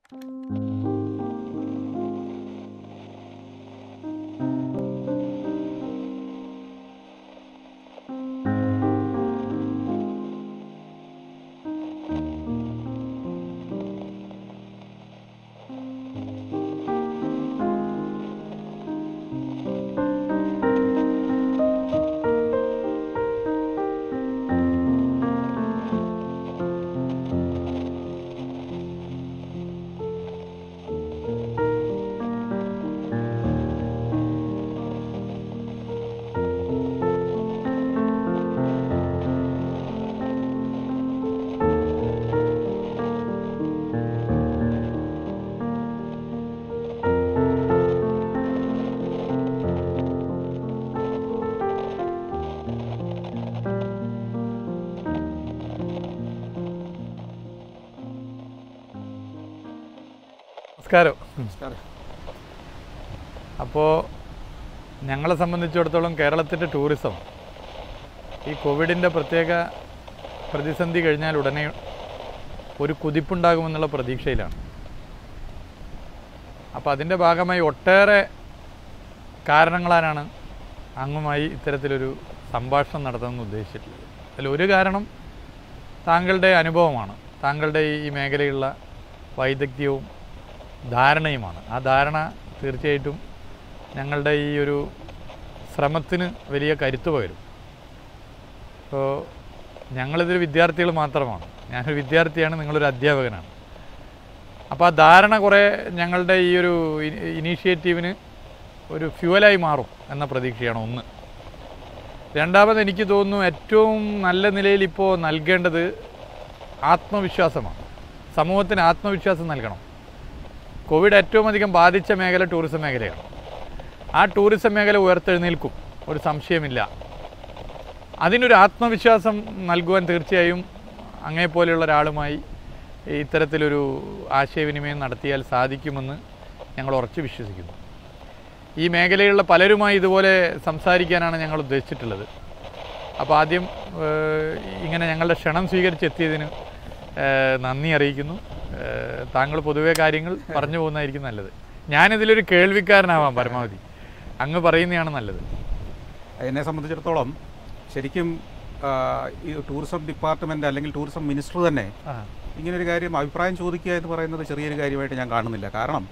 നമസ്കാരം നമസ്കാരം അപ്പോൾ ഞങ്ങളെ സംബന്ധിച്ചിടത്തോളം കേരളത്തിൻ്റെ ടൂറിസം ഈ കോവിഡിൻ്റെ പ്രത്യേക പ്രതിസന്ധി കഴിഞ്ഞാൽ ഉടനെ ഒരു കുതിപ്പുണ്ടാകുമെന്നുള്ള പ്രതീക്ഷയിലാണ് അപ്പോൾ അതിൻ്റെ ഭാഗമായി ഒട്ടേറെ കാരണങ്ങളാലാണ് അങ്ങുമായി ഇത്തരത്തിലൊരു സംഭാഷണം നടത്തുമെന്ന് ഉദ്ദേശിച്ചിട്ടുള്ളത് അതിൽ ഒരു കാരണം താങ്കളുടെ അനുഭവമാണ് താങ്കളുടെ ഈ മേഖലയുള്ള വൈദഗ്ധ്യവും ധാരണയുമാണ് ആ ധാരണ തീർച്ചയായിട്ടും ഞങ്ങളുടെ ഈ ഒരു ശ്രമത്തിന് വലിയ കരുത്ത് പകരും അപ്പോൾ ഞങ്ങളിതൊരു വിദ്യാർത്ഥികൾ മാത്രമാണ് ഞാനൊരു വിദ്യാർത്ഥിയാണ് നിങ്ങളൊരു അധ്യാപകനാണ് അപ്പോൾ ആ ധാരണ കുറേ ഞങ്ങളുടെ ഈ ഒരു ഇ- ഇനീഷ്യേറ്റീവിന് ഒരു ഫ്യൂവലായി മാറും എന്ന പ്രതീക്ഷയാണ് ഒന്ന് രണ്ടാമത് എനിക്ക് തോന്നുന്നു ഏറ്റവും നല്ല നിലയിൽ ഇപ്പോൾ നൽകേണ്ടത് ആത്മവിശ്വാസമാണ് സമൂഹത്തിന് ആത്മവിശ്വാസം നൽകണം കോവിഡ് ഏറ്റവും അധികം ബാധിച്ച മേഖല ടൂറിസം മേഖലയാണ് ആ ടൂറിസം മേഖല ഉയർത്തെഴുന്നേൽക്കും ഒരു സംശയമില്ല അതിനൊരു ആത്മവിശ്വാസം നൽകുവാൻ തീർച്ചയായും അങ്ങേപ്പോലെയുള്ള ഒരാളുമായി ഇത്തരത്തിലൊരു ആശയവിനിമയം നടത്തിയാൽ സാധിക്കുമെന്ന് ഞങ്ങൾ ഉറച്ചു വിശ്വസിക്കുന്നു ഈ മേഖലയിലുള്ള പലരുമായി ഇതുപോലെ സംസാരിക്കാനാണ് ഞങ്ങൾ ഉദ്ദേശിച്ചിട്ടുള്ളത് അപ്പോൾ ആദ്യം ഏഹ്, ഇങ്ങനെ ഞങ്ങളുടെ ക്ഷണം സ്വീകരിച്ചെത്തിയതിന് ഏഹ്, നന്ദി അറിയിക്കുന്നു ഏഹ്, താങ്കൾ പൊതുവെ കാര്യങ്ങൾ പറഞ്ഞു പോകുന്നതായിരിക്കും നല്ലത് ഞാനിതിലൊരു കേൾവിക്കാരനാവാം പരമാവധി അങ്ങ് പറയുന്നതാണ് നല്ലത് എന്നെ സംബന്ധിച്ചിടത്തോളം ശരിക്കും ആ, ഈ ടൂറിസം ഡിപ്പാർട്ട്മെൻറ്റ് അല്ലെങ്കിൽ ടൂറിസം മിനിസ്റ്റർ തന്നെ ആ ഇങ്ങനൊരു കാര്യം അഭിപ്രായം ചോദിക്കുക എന്ന് പറയുന്നത് ചെറിയൊരു കാര്യമായിട്ട് ഞാൻ കാണുന്നില്ല കാരണം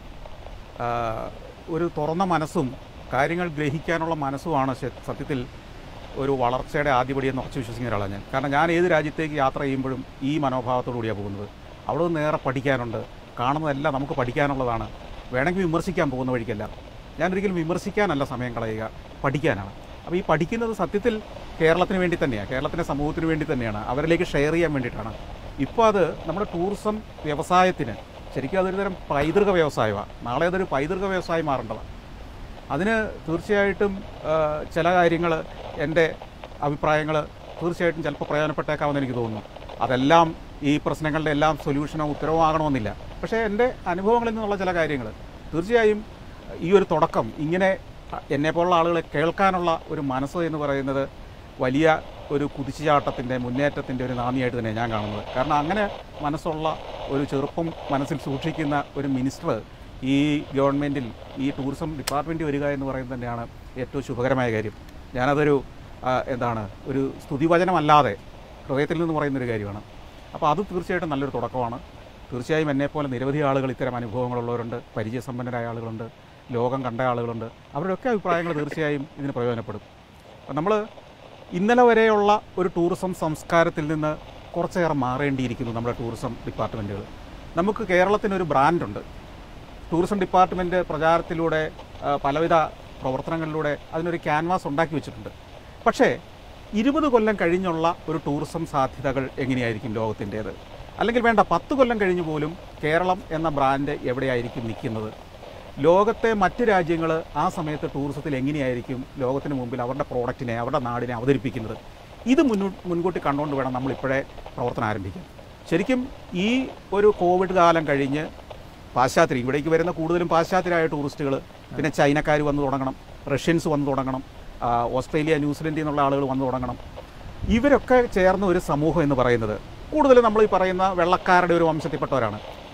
ആ, ഒരു തുറന്ന മനസ്സും കാര്യങ്ങൾ ഗ്രഹിക്കാനുള്ള മനസ്സുമാണ് ശ- സത്യത്തിൽ ഒരു വളർച്ചയുടെ ആദ്യപടി എന്ന് ഉറച്ചു വിശ്വസിക്കുന്ന ഒരാളാണ് ഞാൻ കാരണം ഞാൻ ഏത് രാജ്യത്തേക്ക് യാത്ര ചെയ്യുമ്പോഴും ഈ മനോഭാവത്തോടു കൂടിയാണ് പോകുന്നത് അവിടെ നിന്ന് നേരെ പഠിക്കാനുണ്ട് കാണുന്നതെല്ലാം നമുക്ക് പഠിക്കാനുള്ളതാണ് വേണമെങ്കിൽ വിമർശിക്കാൻ പോകുന്ന വഴിക്കല്ല ഞാനൊരിക്കലും വിമർശിക്കാനല്ല സമയം കളയുക പഠിക്കാനാണ് അപ്പോൾ ഈ പഠിക്കുന്നത് സത്യത്തിൽ കേരളത്തിന് വേണ്ടി തന്നെയാണ് കേരളത്തിൻ്റെ സമൂഹത്തിന് വേണ്ടി തന്നെയാണ് അവരിലേക്ക് ഷെയർ ചെയ്യാൻ വേണ്ടിയിട്ടാണ് ഇപ്പോൾ അത് നമ്മുടെ ടൂറിസം വ്യവസായത്തിന് ശരിക്കും അതൊരു തരം പൈതൃക വ്യവസായമാണ് നാളെ അതൊരു പൈതൃക വ്യവസായം മാറേണ്ടതാണ് അതിന് തീർച്ചയായിട്ടും ആ, ചില കാര്യങ്ങൾ എൻ്റെ അഭിപ്രായങ്ങൾ തീർച്ചയായിട്ടും ചിലപ്പോൾ പ്രയോജനപ്പെട്ടേക്കാമെന്ന് എനിക്ക് തോന്നുന്നു അതെല്ലാം ഈ പ്രശ്നങ്ങളുടെ എല്ലാം സൊല്യൂഷനോ ഉത്തരവോ ആകണമെന്നില്ല പക്ഷേ എൻ്റെ അനുഭവങ്ങളിൽ നിന്നുള്ള ചില കാര്യങ്ങൾ തീർച്ചയായും ഈ ഒരു തുടക്കം ഇങ്ങനെ എന്നെപ്പോലുള്ള ആളുകളെ കേൾക്കാനുള്ള ഒരു മനസ്സ് എന്ന് പറയുന്നത് വലിയ ഒരു കുതിച്ചുചാട്ടത്തിൻ്റെ മുന്നേറ്റത്തിൻ്റെ ഒരു നാന്ദിയായിട്ട് തന്നെ ഞാൻ കാണുന്നത് കാരണം അങ്ങനെ മനസ്സുള്ള ഒരു ചെറുപ്പം മനസ്സിൽ സൂക്ഷിക്കുന്ന ഒരു മിനിസ്റ്റർ ഈ ഗവൺമെൻറ്റിൽ ഈ ടൂറിസം ഡിപ്പാർട്ട്മെൻറ്റ് വരിക എന്ന് പറയുന്നത് തന്നെയാണ് ഏറ്റവും ശുഭകരമായ കാര്യം ഞാനതൊരു ആ, എന്താണ് ഒരു സ്തുതിവചനമല്ലാതെ ഹൃദയത്തിൽ നിന്ന് പറയുന്നൊരു കാര്യമാണ് അപ്പോൾ അത് തീർച്ചയായിട്ടും നല്ലൊരു തുടക്കമാണ് തീർച്ചയായും എന്നെപ്പോലെ നിരവധി ആളുകൾ ഇത്തരം അനുഭവങ്ങളുള്ളവരുണ്ട് പരിചയസമ്പന്നരായ ആളുകളുണ്ട് ലോകം കണ്ട ആളുകളുണ്ട് അവരുടെയൊക്കെ അഭിപ്രായങ്ങൾ തീർച്ചയായും ഇതിന് പ്രയോജനപ്പെടും നമ്മൾ ഇന്നലെ വരെയുള്ള ഒരു ടൂറിസം സംസ്കാരത്തിൽ നിന്ന് കുറച്ചേറെ മാറേണ്ടിയിരിക്കുന്നു നമ്മുടെ ടൂറിസം ഡിപ്പാർട്ട്മെൻറ്റുകൾ നമുക്ക് കേരളത്തിനൊരു ബ്രാൻഡുണ്ട് ടൂറിസം ഡിപ്പാർട്ട്മെൻറ്റ് പ്രചാരത്തിലൂടെ ആ, പലവിധ പ്രവർത്തനങ്ങളിലൂടെ അതിനൊരു ക്യാൻവാസ് ഉണ്ടാക്കി വെച്ചിട്ടുണ്ട് പക്ഷേ ഇരുപത് കൊല്ലം കഴിഞ്ഞുള്ള ഒരു ടൂറിസം സാധ്യതകൾ എങ്ങനെയായിരിക്കും ലോകത്തിൻ്റേത് അല്ലെങ്കിൽ വേണ്ട പത്ത് കൊല്ലം കഴിഞ്ഞ് പോലും കേരളം എന്ന ബ്രാൻഡ് എവിടെയായിരിക്കും നിൽക്കുന്നത് ലോകത്തെ മറ്റ് രാജ്യങ്ങൾ ആ സമയത്ത് ടൂറിസത്തിൽ എങ്ങനെയായിരിക്കും ലോകത്തിന് മുമ്പിൽ അവരുടെ പ്രോഡക്റ്റിനെ അവരുടെ നാടിനെ അവതരിപ്പിക്കുന്നത് ഇത് മുന്നോ മുൻകൂട്ടി കണ്ടുകൊണ്ട് വേണം നമ്മളിപ്പോഴേ പ്രവർത്തനം ആരംഭിക്കാൻ ശരിക്കും ഈ ഒരു കോവിഡ് കാലം കഴിഞ്ഞ് പാശ്ചാത്യർ ഇവിടേക്ക് വരുന്ന കൂടുതലും പാശ്ചാത്യരായ ടൂറിസ്റ്റുകൾ പിന്നെ ചൈനക്കാർ വന്ന് തുടങ്ങണം റഷ്യൻസ് വന്ന് തുടങ്ങണം ആ, ഓസ്ട്രേലിയ ന്യൂസിലൻഡിൽ നിന്നുള്ള ആളുകൾ വന്ന് തുടങ്ങണം ഇവരൊക്കെ ചേർന്ന ഒരു സമൂഹം എന്ന് പറയുന്നത് കൂടുതലും നമ്മൾ ഈ പറയുന്ന വെള്ളക്കാരുടെ ഒരു വംശത്തിൽപ്പെട്ടവരാണ്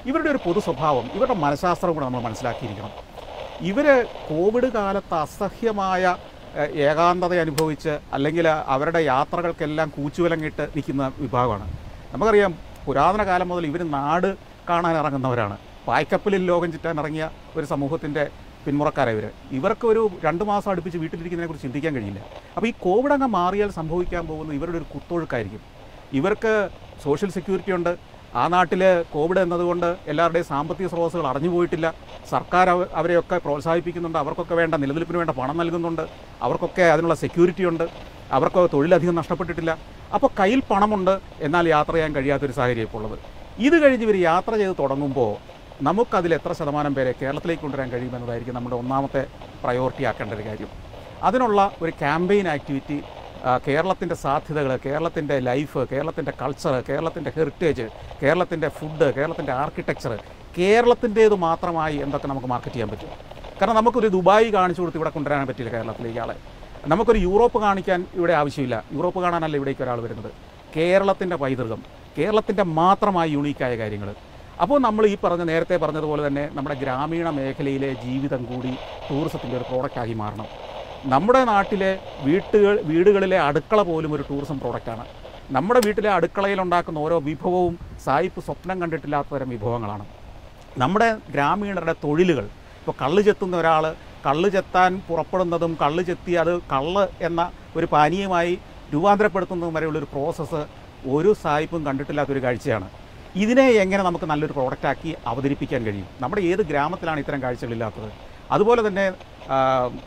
ഇവരുടെ ഒരു പൊതു സ്വഭാവം ഇവരുടെ മനഃശാസ്ത്രം കൂടെ നമ്മൾ മനസ്സിലാക്കിയിരിക്കണം ഇവർ കോവിഡ് കാലത്ത് അസഹ്യമായ ഏഹ്, ഏകാന്തത അനുഭവിച്ച് അല്ലെങ്കിൽ അവരുടെ യാത്രകൾക്കെല്ലാം കൂച്ചുവിലങ്ങിട്ട് നിൽക്കുന്ന വിഭാഗമാണ് നമുക്കറിയാം പുരാതന കാലം മുതൽ ഇവർ നാട് കാണാൻ ഇറങ്ങുന്നവരാണ് പായ്ക്കപ്പലിൽ ലോകം ചുറ്റാൻ ഇറങ്ങിയ ഒരു സമൂഹത്തിൻ്റെ പിന്മുറക്കാരാണ് ഇവർ ഇവർക്ക് ഒരു രണ്ട് മാസം അടുപ്പിച്ച് വീട്ടിലിരിക്കുന്നതിനെ കുറിച്ച് ചിന്തിക്കാൻ കഴിയില്ല അപ്പോൾ ഈ കോവിഡ് അങ്ങ് മാറിയാൽ സംഭവിക്കാൻ പോകുന്നത് ഇവരുടെ ഒരു കുത്തൊഴുക്കായിരിക്കും ഇവർക്ക് സോഷ്യൽ സെക്യൂരിറ്റി ഉണ്ട് ആ നാട്ടിൽ കോവിഡ് എന്നതുകൊണ്ട് എല്ലാവരുടെയും സാമ്പത്തിക സ്രോതസ്സുകൾ അടഞ്ഞു പോയിട്ടില്ല സർക്കാർ അവ- അവരെയൊക്കെ പ്രോത്സാഹിപ്പിക്കുന്നുണ്ട് അവർക്കൊക്കെ വേണ്ട നിലനിൽപ്പിന് വേണ്ട പണം നൽകുന്നുണ്ട് അവർക്കൊക്കെ അതിനുള്ള സെക്യൂരിറ്റി ഉണ്ട് അവർക്ക് തൊഴിലധികം നഷ്ടപ്പെട്ടിട്ടില്ല അപ്പോൾ കയ്യിൽ പണമുണ്ട് എന്നാൽ യാത്ര ചെയ്യാൻ കഴിയാത്തൊരു സാഹചര്യം ഇപ്പോൾ ഉള്ളത് ഇത് കഴിഞ്ഞ് ഇവർ യാത്ര ചെയ്ത് തുടങ്ങുമ്പോൾ നമുക്കതിൽ എത്ര ശതമാനം പേരെ കേരളത്തിലേക്ക് കൊണ്ടുവരാൻ കഴിയുമെന്നതായിരിക്കും നമ്മുടെ ഒന്നാമത്തെ പ്രയോറിറ്റി ആക്കേണ്ട ഒരു കാര്യം അതിനുള്ള ഒരു ക്യാമ്പയിൻ ആക്ടിവിറ്റി കേരളത്തിൻ്റെ സാധ്യതകൾ കേരളത്തിൻ്റെ ലൈഫ് കേരളത്തിൻ്റെ കൾച്ചർ കേരളത്തിൻ്റെ ഹെറിറ്റേജ് കേരളത്തിൻ്റെ ഫുഡ് കേരളത്തിൻ്റെ ആർക്കിടെക്ചർ കേരളത്തിൻ്റേത് മാത്രമായി എന്തൊക്കെ നമുക്ക് മാർക്കറ്റ് ചെയ്യാൻ പറ്റും കാരണം നമുക്കൊരു ദുബായ് കാണിച്ചു കൊടുത്ത് ഇവിടെ കൊണ്ടുവരാൻ പറ്റില്ല കേരളത്തിലേക്ക് ആളെ നമുക്കൊരു യൂറോപ്പ് കാണിക്കാൻ ഇവിടെ ആവശ്യമില്ല യൂറോപ്പ് കാണാനല്ല ഇവിടേക്ക് ഒരാൾ വരുന്നത് കേരളത്തിൻ്റെ പൈതൃകം കേരളത്തിൻ്റെ മാത്രമായി യുണീക്കായ കാര്യങ്ങൾ അപ്പോൾ നമ്മൾ ഈ പറഞ്ഞ നേരത്തെ പറഞ്ഞതുപോലെ തന്നെ നമ്മുടെ ഗ്രാമീണ മേഖലയിലെ ജീവിതം കൂടി ടൂറിസത്തിൻ്റെ ഒരു പ്രോഡക്റ്റായി മാറണം നമ്മുടെ നാട്ടിലെ വീട്ടുകൾ വീടുകളിലെ അടുക്കള പോലും ഒരു ടൂറിസം പ്രോഡക്റ്റാണ് നമ്മുടെ വീട്ടിലെ അടുക്കളയിൽ ഉണ്ടാക്കുന്ന ഓരോ വിഭവവും സായിപ്പ് സ്വപ്നം കണ്ടിട്ടില്ലാത്ത തരം വിഭവങ്ങളാണ് നമ്മുടെ ഗ്രാമീണരുടെ തൊഴിലുകൾ ഇപ്പോൾ കള്ള് ചെത്തുന്ന ഒരാൾ കള്ള് ചെത്താൻ പുറപ്പെടുന്നതും കള്ള് ചെത്തി അത് കള്ള് എന്ന ഒരു പാനീയമായി രൂപാന്തരപ്പെടുത്തുന്നതും വരെയുള്ളൊരു പ്രോസസ്സ് ഒരു സായിപ്പും കണ്ടിട്ടില്ലാത്തൊരു കാഴ്ചയാണ് ഇതിനെ എങ്ങനെ നമുക്ക് നല്ലൊരു പ്രോഡക്റ്റാക്കി അവതരിപ്പിക്കാൻ കഴിയും നമ്മുടെ ഏത് ഗ്രാമത്തിലാണ് ഇത്തരം കാഴ്ചകളില്ലാത്തത് അതുപോലെ തന്നെ ആ,